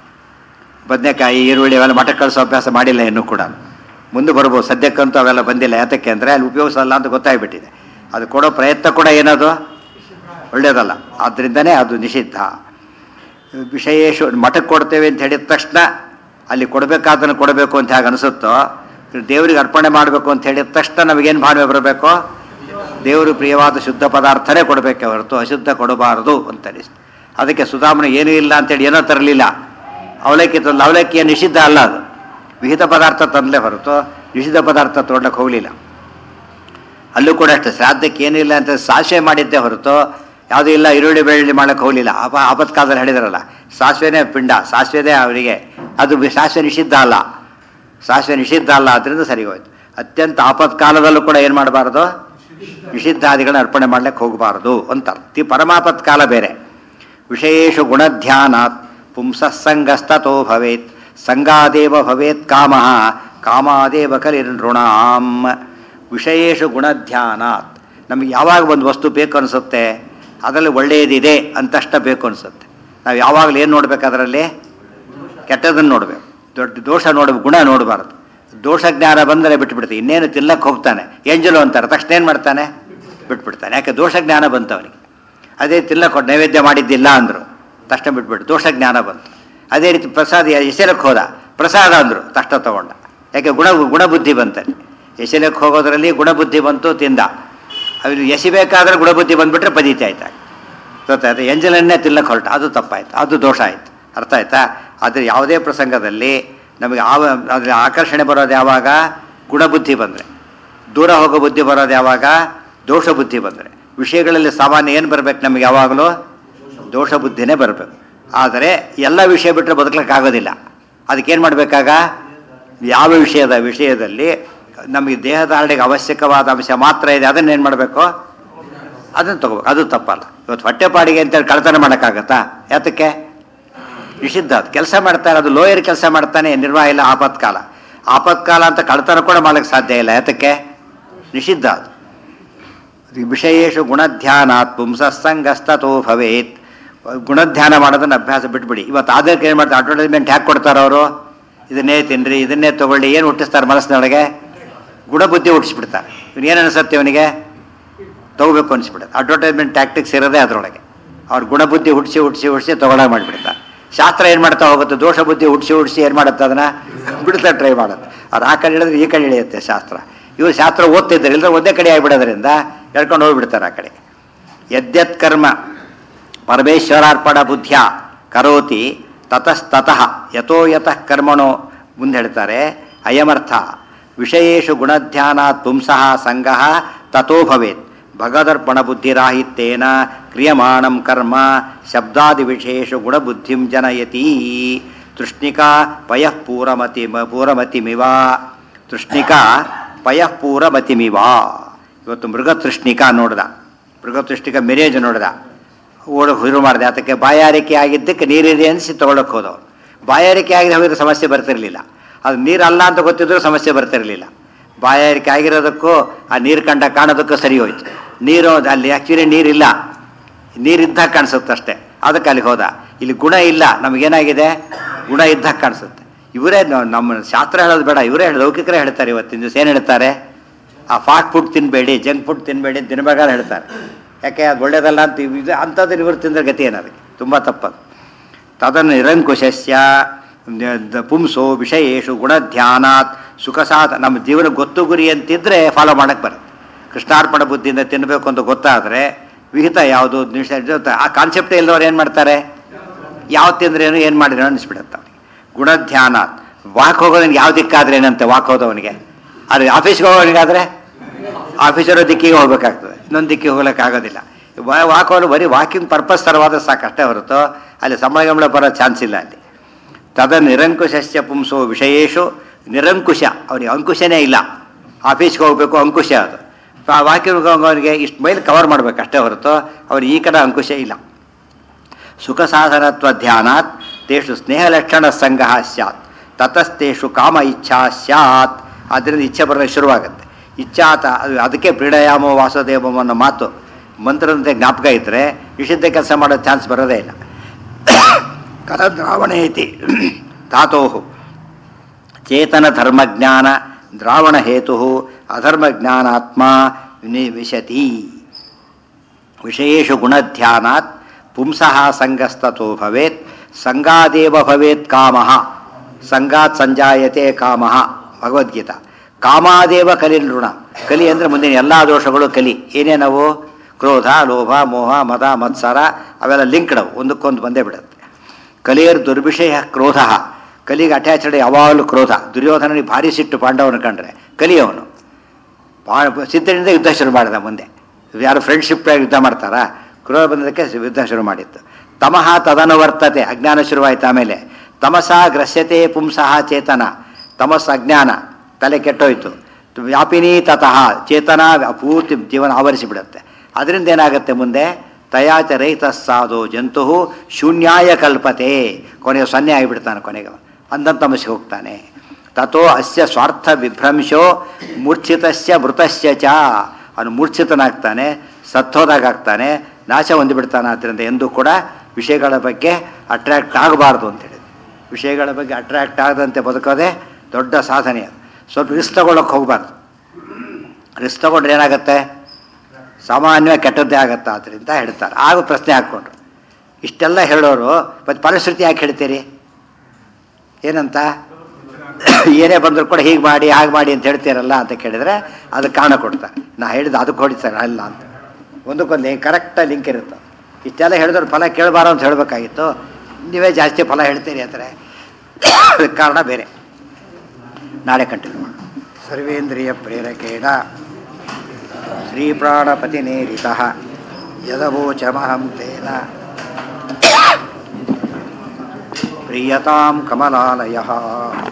ಬದನೆಕಾಯಿ ಈರುಳ್ಳಿ ಅವೆಲ್ಲ ಮಠಕ್ಕೆ ಕಳಿಸೋ ಅಭ್ಯಾಸ ಮಾಡಿಲ್ಲ ಇನ್ನೂ ಕೂಡ ಮುಂದೆ ಬರ್ಬೋದು ಸದ್ಯಕ್ಕಂತೂ ಅವೆಲ್ಲ ಬಂದಿಲ್ಲ ಯಾತಕ್ಕೆ ಅಂದರೆ ಅಲ್ಲಿ ಉಪಯೋಗಿಸಲ್ಲ ಅಂತ ಗೊತ್ತಾಗ್ಬಿಟ್ಟಿದೆ ಅದು ಕೊಡೋ ಪ್ರಯತ್ನ ಕೂಡ ಏನದು ಒಳ್ಳೆಯದಲ್ಲ ಆದ್ದರಿಂದನೇ ಅದು ನಿಷಿದ್ಧ ವಿಷಯೇಶು ಮಠಕ್ಕೆ ಕೊಡ್ತೇವೆ ಅಂತ ಹೇಳಿದ ತಕ್ಷಣ ಅಲ್ಲಿ ಕೊಡಬೇಕಾದನ್ನು ಕೊಡಬೇಕು ಅಂತ ಹೇಗೆ ಅನಿಸುತ್ತೋ ದೇವರಿಗೆ ಅರ್ಪಣೆ ಮಾಡಬೇಕು ಅಂತ ಹೇಳಿದ ತಕ್ಷಣ ನಮಗೇನು ಭಾವನೆ ಬರಬೇಕು ದೇವರು ಪ್ರಿಯವಾದ ಶುದ್ಧ ಪದಾರ್ಥನೇ ಕೊಡಬೇಕೆ ಹೊರತು ಅಶುದ್ಧ ಕೊಡಬಾರದು ಅಂತ ಅನಿಸ್ತು ಅದಕ್ಕೆ ಸುಧಾಮನ ಏನೂ ಇಲ್ಲ ಅಂತೇಳಿ ಏನೋ ತರಲಿಲ್ಲ ಅವಲಕ್ಕಿ ತಂದು ಅವಲಕ್ಕಿಯ ನಿಷಿದ್ಧ ಅಲ್ಲ ಅದು ವಿಹಿತ ಪದಾರ್ಥ ತಂದಲೇ ಹೊರತು ನಿಷಿದ್ಧ ಪದಾರ್ಥ ತೊಗೊಂಡಕ್ಕೆ ಹೋಗಲಿಲ್ಲ ಅಲ್ಲೂ ಕೂಡ ಅಷ್ಟೇ ಶ್ರಾದ್ದಕ್ಕೆ ಏನಿಲ್ಲ ಅಂತ ಸಾಸಿವೆ ಮಾಡಿದ್ದೇ ಹೊರತು ಯಾವುದೂ ಇಲ್ಲ ಈರುಳ್ಳಿ ಬೆಳ್ಳುಳ್ಳಿ ಮಾಡಕ್ಕೆ ಹೋಗಲಿಲ್ಲ ಅಪ ಆಪತ್ಕಾಲದಲ್ಲಿ ಹೇಳಿದಾರಲ್ಲ ಸಾಸಿವೆನೇ ಪಿಂಡ ಸಾಸಿವೆದೇ ಅವರಿಗೆ ಅದು ಬಿ- ಸಾಸಿವೆ ನಿಷಿದ್ಧ ಅಲ್ಲ ಸಾಸಿವೆ ನಿಷಿದ್ಧ ಅಲ್ಲ ಅದರಿಂದ ಸರಿ ಹೋಯ್ತು ಅತ್ಯಂತ ಆಪತ್ಕಾಲದಲ್ಲೂ ಕೂಡ ಏನು ಮಾಡಬಾರ್ದು ನಿಷಿದ್ಧಾದಿಗಳನ್ನ ಅರ್ಪಣೆ ಮಾಡ್ಲಿಕ್ಕೆ ಹೋಗಬಾರದು ಅಂತ ಅರ್ಥ. ಈ ಪರಮಾಪತ್ಕಾಲ ಬೇರೆ ವಿಶೇಷ ಗುಣಧ್ಯಾನಾತ್ ಪುಂಸಸ್ಸಂಗಸ್ತೋ ಭವೇತ್ ಸಂಗಾದೇವ ಭವೇತ್ ಕಾಮ ಕಾಮಾದೇವ ಕಲಿರ್ನೃಣಾಂ ವಿಷಯೇಷ ಗುಣಧ್ಯಾನಾತ್ ನಮಗೆ ಯಾವಾಗ ಒಂದು ವಸ್ತು ಬೇಕು ಅನಿಸುತ್ತೆ ಅದರಲ್ಲಿ ಒಳ್ಳೆಯದಿದೆ ಅಂತಷ್ಟ ಬೇಕು ಅನಿಸುತ್ತೆ ನಾವು ಯಾವಾಗಲೂ ಏನು ನೋಡ್ಬೇಕು ಅದರಲ್ಲಿ ಕೆಟ್ಟದನ್ನು ನೋಡಬೇಕು ದೊಡ್ಡ ದೋಷ ನೋಡ್ಬೇಕು ಗುಣ ನೋಡಬಾರ್ದು ದೋಷ ಜ್ಞಾನ ಬಂದರೆ ಬಿಟ್ಬಿಡ್ತೀವಿ ಇನ್ನೇನು ತಿನ್ನಕ್ಕೆ ಹೋಗ್ತಾನೆ ಎಂಜಲು ಅಂತಾರೆ ತಕ್ಷಣ ಏನು ಮಾಡ್ತಾನೆ ಬಿಟ್ಬಿಡ್ತಾನೆ ಯಾಕೆ ದೋಷ ಜ್ಞಾನ ಬಂತು ಅವನಿಗೆ ಅದೇ ತಿನ್ನಕ್ಕೆ ಹೊಡ್- ನೈವೇದ್ಯ ಮಾಡಿದ್ದಿಲ್ಲ ಅಂದರು ತಕ್ಷಣ ಬಿಟ್ಬಿಟ್ಟು ದೋಷ ಜ್ಞಾನ ಬಂತು ಅದೇ ರೀತಿ ಪ್ರಸಾದ ಎಸೆಲಕ್ಕೆ ಹೋದ ಪ್ರಸಾದ ಅಂದರು ತಕ್ಷಣ ತಗೊಂಡ ಯಾಕೆ ಗುಣ ಗುಣಬುದ್ಧಿ ಬಂತಾನೆ ಎಸೆಲಕ್ಕೆ ಹೋಗೋದ್ರಲ್ಲಿ ಗುಣಬುದ್ಧಿ ಬಂತು ತಿಂದ ಅದು ಎಸಿಬೇಕಾದ್ರೆ ಗುಣಬುದ್ಧಿ ಬಂದ್ಬಿಟ್ರೆ ಪದೀತಿ ಆಯ್ತಾ ಗೊತ್ತಾಯ್ತು ಎಂಜಲನ್ನೇ ತಿನ್ನಕ್ಕೆ ಹೊರಟ ಅದು ತಪ್ಪಾಯ್ತು ಅದು ದೋಷ ಆಯ್ತು ಅರ್ಥ ಆಯ್ತಾ ಆದರೆ ಯಾವುದೇ ಪ್ರಸಂಗದಲ್ಲಿ ನಮಗೆ ಆವ ಅದ್ರ ಆಕರ್ಷಣೆ ಬರೋದು ಯಾವಾಗ ಗುಣಬುದ್ಧಿ ಬಂದರೆ ದೂರ ಹೋಗೋ ಬುದ್ಧಿ ಬರೋದು ಯಾವಾಗ ದೋಷ ಬುದ್ಧಿ ಬಂದರೆ ವಿಷಯಗಳಲ್ಲಿ ಸಾಮಾನ್ಯ ಏನು ಬರಬೇಕು ನಮಗೆ ಯಾವಾಗಲೂ ದೋಷ ಬುದ್ಧಿನೇ ಬರಬೇಕು ಆದರೆ ಎಲ್ಲ ವಿಷಯ ಬಿಟ್ಟರೆ ಬದುಕಲಿಕ್ಕಾಗೋದಿಲ್ಲ ಅದಕ್ಕೇನು ಮಾಡಬೇಕಾಗ ಯಾವ ವಿಷಯದ ವಿಷಯದಲ್ಲಿ ನಮಗೆ ದೇಹಧಾರಣೆಗೆ ಅವಶ್ಯಕವಾದ ಅಂಶ ಮಾತ್ರ ಇದೆ ಅದನ್ನೇನು ಮಾಡಬೇಕು ಅದನ್ನು ತಗೋಬೇಕು ಅದು ತಪ್ಪಲ್ಲ ಇವತ್ತು ಹೊಟ್ಟೆಪಾಡಿಗೆ ಅಂತೇಳಿ ಕಳ್ತನ ಮಾಡೋಕ್ಕಾಗತ್ತಾ ಯಾತಕ್ಕೆ ನಿಷಿದ್ಧ ಅದು ಕೆಲಸ ಮಾಡ್ತಾನೆ ಅದು ಲೋಯರ್ ಕೆಲಸ ಮಾಡ್ತಾನೆ ನಿರ್ವಾಹ ಇಲ್ಲ ಆಪತ್ಕಾಲ ಆಪತ್ಕಾಲ ಅಂತ ಕಳ್ತನ ಕೂಡ ಮಾಡೋಕ್ಕೆ ಸಾಧ್ಯ ಇಲ್ಲ ಯಾತಕ್ಕೆ ನಿಷಿದ್ಧ ಅದು ಅದು ವಿಷಯೇಶು ಗುಣಧ್ಯಾನಾತ್ ಪುಂಸಸ್ಸಂಗಸ್ತೋ ಭವೇತ್ ಗುಣಧ್ಯಾನ ಮಾಡೋದನ್ನ ಅಭ್ಯಾಸ ಬಿಟ್ಬಿಡಿ ಇವತ್ತು ಆಧಾರಕ್ಕೆ ಏನು ಮಾಡ್ತಾರೆ ಅಡ್ವರ್ಟೈಸ್ಮೆಂಟ್ ಹ್ಯಾಕ್ ಕೊಡ್ತಾರೆ ಅವರು ಇದನ್ನೇ ತಿನ್ನಿರಿ ಇದನ್ನೇ ತಗೊಳ್ಳಿ ಏನು ಹುಟ್ಟಿಸ್ತಾರೆ ಮನಸ್ಸಿನೊಳಗೆ ಗುಣಬುದ್ಧಿ ಹುಟ್ಟಿಸ್ಬಿಡ್ತಾರೆ ಇವನು ಏನು ಅನಿಸುತ್ತೆ ಇವನಿಗೆ ತಗೋಬೇಕು ಅನಿಸ್ಬಿಡುತ್ತೆ ಅಡ್ವರ್ಟೈಸ್ಮೆಂಟ್ ಟ್ಯಾಕ್ಟಿಕ್ಸ್ ಇರೋದೇ ಅದರೊಳಗೆ ಅವ್ರ ಗುಣಬುದ್ಧಿ ಹುಟ್ಟಿಸಿ ಹುಟ್ಟಿಸಿ ಹುಟ್ಟಿಸಿ ತಗೊಳ್ಳೋ ಮಾಡಿಬಿಡ್ತಾರೆ ಶಾಸ್ತ್ರ ಏನು ಮಾಡ್ತಾ ಹೋಗುತ್ತೆ ದೋಷ ಬುದ್ಧಿ ಹುಟ್ಟಿಸಿ ಹುಟ್ಟಿಸಿ ಏನು ಮಾಡುತ್ತೆ ಅದನ್ನ ಬಿಡ್ತಾ ಟ್ರೈ ಮಾಡುತ್ತೆ ಅದು ಆ ಕಡೆ ಹಿಡಿದ್ರೆ ಈ ಕಡೆ ಇಳಿಯುತ್ತೆ ಶಾಸ್ತ್ರ ಇವರು ಶಾಸ್ತ್ರ ಓದ್ತಿದ್ದಾರೆ ಇಲ್ಲದ್ರೆ ಒಂದೇ ಕಡೆ ಆಗಿಬಿಡೋದ್ರಿಂದ ಎಳ್ಕೊಂಡು ಹೋಗ್ಬಿಡ್ತಾರೆ ಆ ಕಡೆ ಯದ್ಯತ್ ಕರ್ಮ ಪರಮೇಶ್ವರಾರ್ಪಣ ಬುದ್ಧಿಯ ಕರೋತಿ ತತಸ್ತತಃ ಯಥೋ ಯತಃ ಕರ್ಮಣೋ ಮುಂದೆ ಹೇಳ್ತಾರೆ ಅಯಮರ್ಥ ವಿಷಯೇಶು ಗುಣಧ್ಯಾನಾತ್ ಪುಂಸಃ ಸಂಗಃ ತಥೋ ಭವೇತ್ ಭಗದರ್ಪಣ ಬುದ್ಧಿರಾಹಿತ್ಯೇನ ಕ್ರಿಯಮಾಣಂ ಕರ್ಮ ಶಬ್ದಾದಿ ವಿಷಯೇಶು ಗುಣಬುದ್ಧಿಂ ಜನಯತಿ ತೃಷ್ಣಿಕಾ ಪಯಃ ಪೂರಮತಿ ಪೂರಮತಿಮಿವ ತೃಷ್ಣಿಕಾ ಪಯಃ ಪೂರಮತಿಮಿವ ಇವತ್ತು ಮೃಗತೃಷ್ಣಿಕಾ ನೋಡ್ದ ಮೃಗತೃಷ್ಣಿಕಾ ಮೆರೇಜ್ ನೋಡ್ದ ಓಡ ಶುರು ಮಾಡಿದೆ ಅದಕ್ಕೆ ಬಾಯಾರಿಕೆ ಆಗಿದ್ದಕ್ಕೆ ನೀರಿದೆ ಅನಿಸಿ ತೊಗೊಳಕ್ಕೆ ಹೋದವು ಬಾಯಾರಿಕೆ ಆಗಿದೆ ಹೋಗಿದ್ರೆ ಸಮಸ್ಯೆ ಬರ್ತಿರ್ಲಿಲ್ಲ ಅದು ನೀರಲ್ಲ ಅಂತ ಗೊತ್ತಿದ್ರು ಸಮಸ್ಯೆ ಬರ್ತಿರ್ಲಿಲ್ಲ ಬಾಯಾರಿಕೆ ಆಗಿರೋದಕ್ಕೂ ಆ ನೀರು ಕಂಡ ಕಾಣೋದಕ್ಕೂ ಸರಿ ಹೋಯ್ತು ನೀರು ಅಲ್ಲಿ ಆ್ಯಕ್ಚುಲಿ ನೀರಿಲ್ಲ ನೀರಿದ್ದಾಗ ಕಾಣಿಸುತ್ತೆ ಅಷ್ಟೇ ಅದಕ್ಕೆ ಅಲ್ಲಿಗೆ ಹೋದ ಇಲ್ಲಿ ಗುಣ ಇಲ್ಲ ನಮಗೇನಾಗಿದೆ ಗುಣ ಇದ್ದಾಗ ಕಾಣಿಸುತ್ತೆ ಇವರೇ ನ- ನಮ್ಮ ಶಾಸ್ತ್ರ ಹೇಳೋದು ಬೇಡ ಇವರೇ ಹೇಳಿ ಲೌಕಿಕರೇ ಹೇಳ್ತಾರೆ ಇವತ್ತಿನ ದಿವಸ ಏನು ಹೇಳ್ತಾರೆ ಆ ಫಾಸ್ಟ್ ಫುಡ್ ತಿನ್ನಬೇಡಿ ಜಂಕ್ ಫುಡ್ ತಿನ್ನಬೇಡಿ ದಿನಬಗಾರ ಹೇಳ್ತಾರೆ ಯಾಕೆ ಅದು ಒಳ್ಳೇದಲ್ಲ ಅಂತ ಇವ್- ಇದು ಅಂಥದ್ದು ಇವರು ತಿಂದ್ರೆ ಗತಿ ಏನದಕ್ಕೆ ತುಂಬ ತಪ್ಪದು ತದನ್ನು ನಿರಂಕುಶಸ್ಯ ನ- ದ- ಪುಂಸೋ ವಿಷಯೇಶು ಗುಣಧ್ಯಾನಾತ್ ಸುಖಸಾಧ ನಮ್ಮ ಜೀವನ ಗೊತ್ತು ಗುರಿ ಅಂತಿದ್ರೆ ಫಾಲೋ ಮಾಡಕ್ಕೆ ಬರುತ್ತೆ ಕೃಷ್ಣಾರ್ಪಣ ಬುದ್ಧಿಯಿಂದ ತಿನ್ನಬೇಕು ಅಂತ ಗೊತ್ತಾದರೆ ವಿಹಿತ ಯಾವುದು ನಿಷೇಧ ಜೊತೆ- ಆ ಕಾನ್ಸೆಪ್ಟೇ ಇಲ್ಲದವ್ರು ಏನು ಮಾಡ್ತಾರೆ ಯಾವ ತಿಂದ್ರೇನು ಏನು ಮಾಡಿದ್ರು ಅನಿಸ್ಬಿಡುತ್ತೆ ಅವ್ನಿಗೆ ಗುಣಧ್ಯಾನಾತ್ ವಾಕ್ ಹೋಗೋದನಿಗೆ ಯಾವ ದಿಕ್ಕಾದ್ರೆ ಏನಂತೆ ವಾಕ್ ಹೋದವನಿಗೆ ಆದರೆ ಆಫೀಸ್ಗೆ ಹೋಗೋನಿಗಾದ್ರೆ ಆಫೀಸರೋ ದಿಕ್ಕಿಗೆ ಹೋಗ್ಬೇಕಾಗ್ತದೆ ಇನ್ನೊಂದು ದಿಕ್ಕಿಗೆ ಹೋಗ್ಲಿಕ್ಕೆ ಆಗೋದಿಲ್ಲ ವಾಕ್ ಹೋದ್ರೆ ಬರೀ ವಾಕಿಂಗ್ ಪರ್ಪಸ್ ತರವಾದ ಸಾಕಷ್ಟೇ ಹೊರತು ಅಲ್ಲಿ ಸಂಬಳ ಗಂಬಳ ಬರೋ ಚಾನ್ಸ್ ಇಲ್ಲ ಅಲ್ಲಿ ತದ ನಿರಂಕುಶಸ್ಯ ಪುಂಸೋ ವಿಷಯೇಶು ನಿರಂಕುಶ ಅವನಿಗೆ ಅಂಕುಶನೇ ಇಲ್ಲ ಆಫೀಸ್ಗೆ ಹೋಗಬೇಕು ಅಂಕುಶ ಅದು ವಾಕಿಂಗ್ ಹೋಗೋನಿಗೆ ಇಷ್ಟು ಮೈಲ್ ಕವರ್ ಮಾಡಬೇಕು ಅಷ್ಟೇ ಹೊರತು ಅವ್ರು ಈ ಕಡೆ ಅಂಕುಶ ಇಲ್ಲ ಸುಖ ಸಾಧನತ್ವ ಧ್ಯಾನಾತ್ ತೇಷು ಸ್ನೇಹಲಕ್ಷಣ ಸಂಗ್ರಹ ಸ್ಯಾತ್ ತತಸ್ತೇಷು ಕಾಮ ಇಚ್ಛಾ ಸ್ಯಾತ್ ಅದರಿಂದ ಇಚ್ಛೆ ಬರಲಿಕ್ಕೆ ಶುರುವಾಗುತ್ತೆ ಇಚ್ಛಾತ ಅದು ಅದಕ್ಕೆ ಪ್ರೀಡಯಾಮೋ ವಾಸುದೇವಂ ಅನ್ನೋ ಮಾತು ಮಂತ್ರದಂತೆ ಜ್ಞಾಪಕ ಇದ್ದರೆ ನಿಷಿದ್ಧ ಕೆಲಸ ಮಾಡೋ ಚಾನ್ಸ್ ಬರೋದೇ ಇಲ್ಲ ಕರದ್ರಾವಣ ಐತಿ ಧಾತೋ ಚೇತನ ಧರ್ಮಜ್ಞಾನ ದ್ರಾವಣ ಹೇತು ಅಧರ್ಮಜ್ಞಾನಾತ್ಮ ವಿಶತಿ ವಿಷಯೇಶು ಗುಣಧ್ಯಾನಾತ್ ಪುಂಸಃ ಸಂಗಸ್ತೋ ಭವೇತ್ ಸಂಗಾದೇವ ಭವೇತ್ ಕಾಮಃ ಸಂಗಾತ್ ಸಂಜಾಯತೆ ಕಾಮಃ ಭಗವದ್ಗೀತಾ ಕಾಮಾದೇವ ಕಲಿ ನೃಣ ಕಲಿ ಅಂದರೆ ಮುಂದಿನ ಎಲ್ಲ ದೋಷಗಳು ಕಲಿ ಏನೇನವು ಕ್ರೋಧ ಲೋಭ ಮೋಹ ಮದ ಮತ್ಸರ ಅವೆಲ್ಲ ಲಿಂಕ್ಡ್ ಒಂದಕ್ಕೊಂದು ಬಂದೇ ಬಿಡುತ್ತೆ ಕಲಿಯರ್ ದುರ್ವಿಷಯ ಕ್ರೋಧ ಕಲಿಗೆ ಅಟ್ಯಾಚ್ಡ್ ಯಾವಾಗಲೂ ಕ್ರೋಧ ದುರ್ಯೋಧನನಿಗೆ ಭಾರಿ ಸಿಟ್ಟು ಪಾಂಡವನ ಕಂಡ್ರೆ ಕಲಿಯವನು ಬಾ- ಸಿದ್ಧನಿಂದ ಯುದ್ಧ ಶುರು ಮಾಡಿದ ಮುಂದೆ ಯಾರು ಫ್ರೆಂಡ್ಶಿಪ್ ಯುದ್ಧ ಮಾಡ್ತಾರಾ ಕ್ರೋಧ ಬಂದದಕ್ಕೆ ಯುದ್ಧ ಶುರು ಮಾಡಿತ್ತು ತಮಃ ತದನುವರ್ತತೆ ಅಜ್ಞಾನ ಶುರುವಾಯ್ತು ಆಮೇಲೆ ತಮಸ ಗ್ರಸ್ಯತೆ ಪುಂಸಃ ಚೇತನ ತಮಸ್ ಅಜ್ಞಾನ ತಲೆ ಕೆಟ್ಟೋಯ್ತು ವ್ಯಾಪಿನಿ ತತಃ ಚೇತನ ಪೂರ್ತಿ ಜೀವನ ಆವರಿಸಿಬಿಡುತ್ತೆ ಅದರಿಂದ ಏನಾಗುತ್ತೆ ಮುಂದೆ ತಯಾಚ ರಹಿತ ಸಾಧು ಜಂತು ಶೂನ್ಯಾಯ ಕಲ್ಪತೆ ಕೊನೆಗೆ ಸೊನ್ನೆ ಆಗಿಬಿಡ್ತಾನೆ ಕೊನೆಗೆ ಅಂದಂತ ತಮಸ್ಗೆ ಹೋಗ್ತಾನೆ ತಥೋ ಅಸ್ಯ ಸ್ವಾರ್ಥ ವಿಭ್ರಂಶೋ ಮೂರ್ಛಿತಸ್ಯ ಮೃತಸ್ಯ ಚ ಅವನು ಮೂರ್ಛಿತನಾಗ್ತಾನೆ ಸತ್ತೋದಾಗ್ತಾನೆ ನಾಶ ಹೊಂದಿಬಿಡ್ತಾನೆ ಆದ್ದರಿಂದ ಎಂದೂ ಕೂಡ ವಿಷಯಗಳ ಬಗ್ಗೆ ಅಟ್ರಾಕ್ಟ್ ಆಗಬಾರ್ದು ಅಂತೇಳಿ ವಿಷಯಗಳ ಬಗ್ಗೆ ಅಟ್ರಾಕ್ಟ್ ಆಗದಂತೆ ಬದುಕೋದೇ ದೊಡ್ಡ ಸಾಧನೆ ಅದು ಸ್ವಲ್ಪ ರಿಸ್ಕ್ ತಗೊಳ್ಳೋಕೆ ಹೋಗಬಾರ್ದು ರಿಸ್ಕ್ ತಗೊಂಡ್ರೆ ಏನಾಗುತ್ತೆ ಸಾಮಾನ್ಯವಾಗಿ ಕೆಟ್ಟದ್ದೇ ಆಗತ್ತಾ ಆದ್ದರಿಂದ ಹೇಳ್ತಾರೆ ಆಗ ಪ್ರಶ್ನೆ ಹಾಕ್ಕೊಂಡ್ರು ಇಷ್ಟೆಲ್ಲ ಹೇಳೋರು ಮತ್ತು ಫಲಶ್ರುತಿ ಯಾಕೆ ಹೇಳ್ತೀರಿ ಏನಂತ ಏನೇ ಬಂದರೂ ಕೂಡ ಹೀಗೆ ಮಾಡಿ ಹಾಗೆ ಮಾಡಿ ಅಂತ ಹೇಳ್ತೀರಲ್ಲ ಅಂತ ಕೇಳಿದರೆ ಅದಕ್ಕೆ ಕಾರಣ ಕೊಡ್ತಾರೆ ನಾ ಹೇಳಿದ ಅದಕ್ಕೆ ಹೊಡಿತಾರೆ ಅಲ್ಲ ಅಂತ ಒಂದಕ್ಕೊಂದು ಕರೆಕ್ಟಾಗಿ ಲಿಂಕ್ ಇರುತ್ತೆ ಇಷ್ಟೆಲ್ಲ ಹೇಳಿದ್ರು ಫಲ ಕೇಳಬಾರ ಅಂತ ಹೇಳಬೇಕಾಗಿತ್ತು ನೀವೇ ಜಾಸ್ತಿ ಫಲ ಹೇಳ್ತೀರಿ ಅಂದರೆ ಅದಕ್ಕೆ ಕಾರಣ ಬೇರೆ ನಾಳೆ ಕಂಟಿನ್ಯೂ ಮಾಡೋಣ ಸರ್ವೇಂದ್ರಿಯ ಪ್ರೇರಕೇಣ ಶ್ರೀಪ್ರಾಣಪತಿನೇರಿತ ಯದವೋಚಮಹಂ ತೇನ ಪ್ರಿಯತಾಂ ಕಮಲಾಲಯ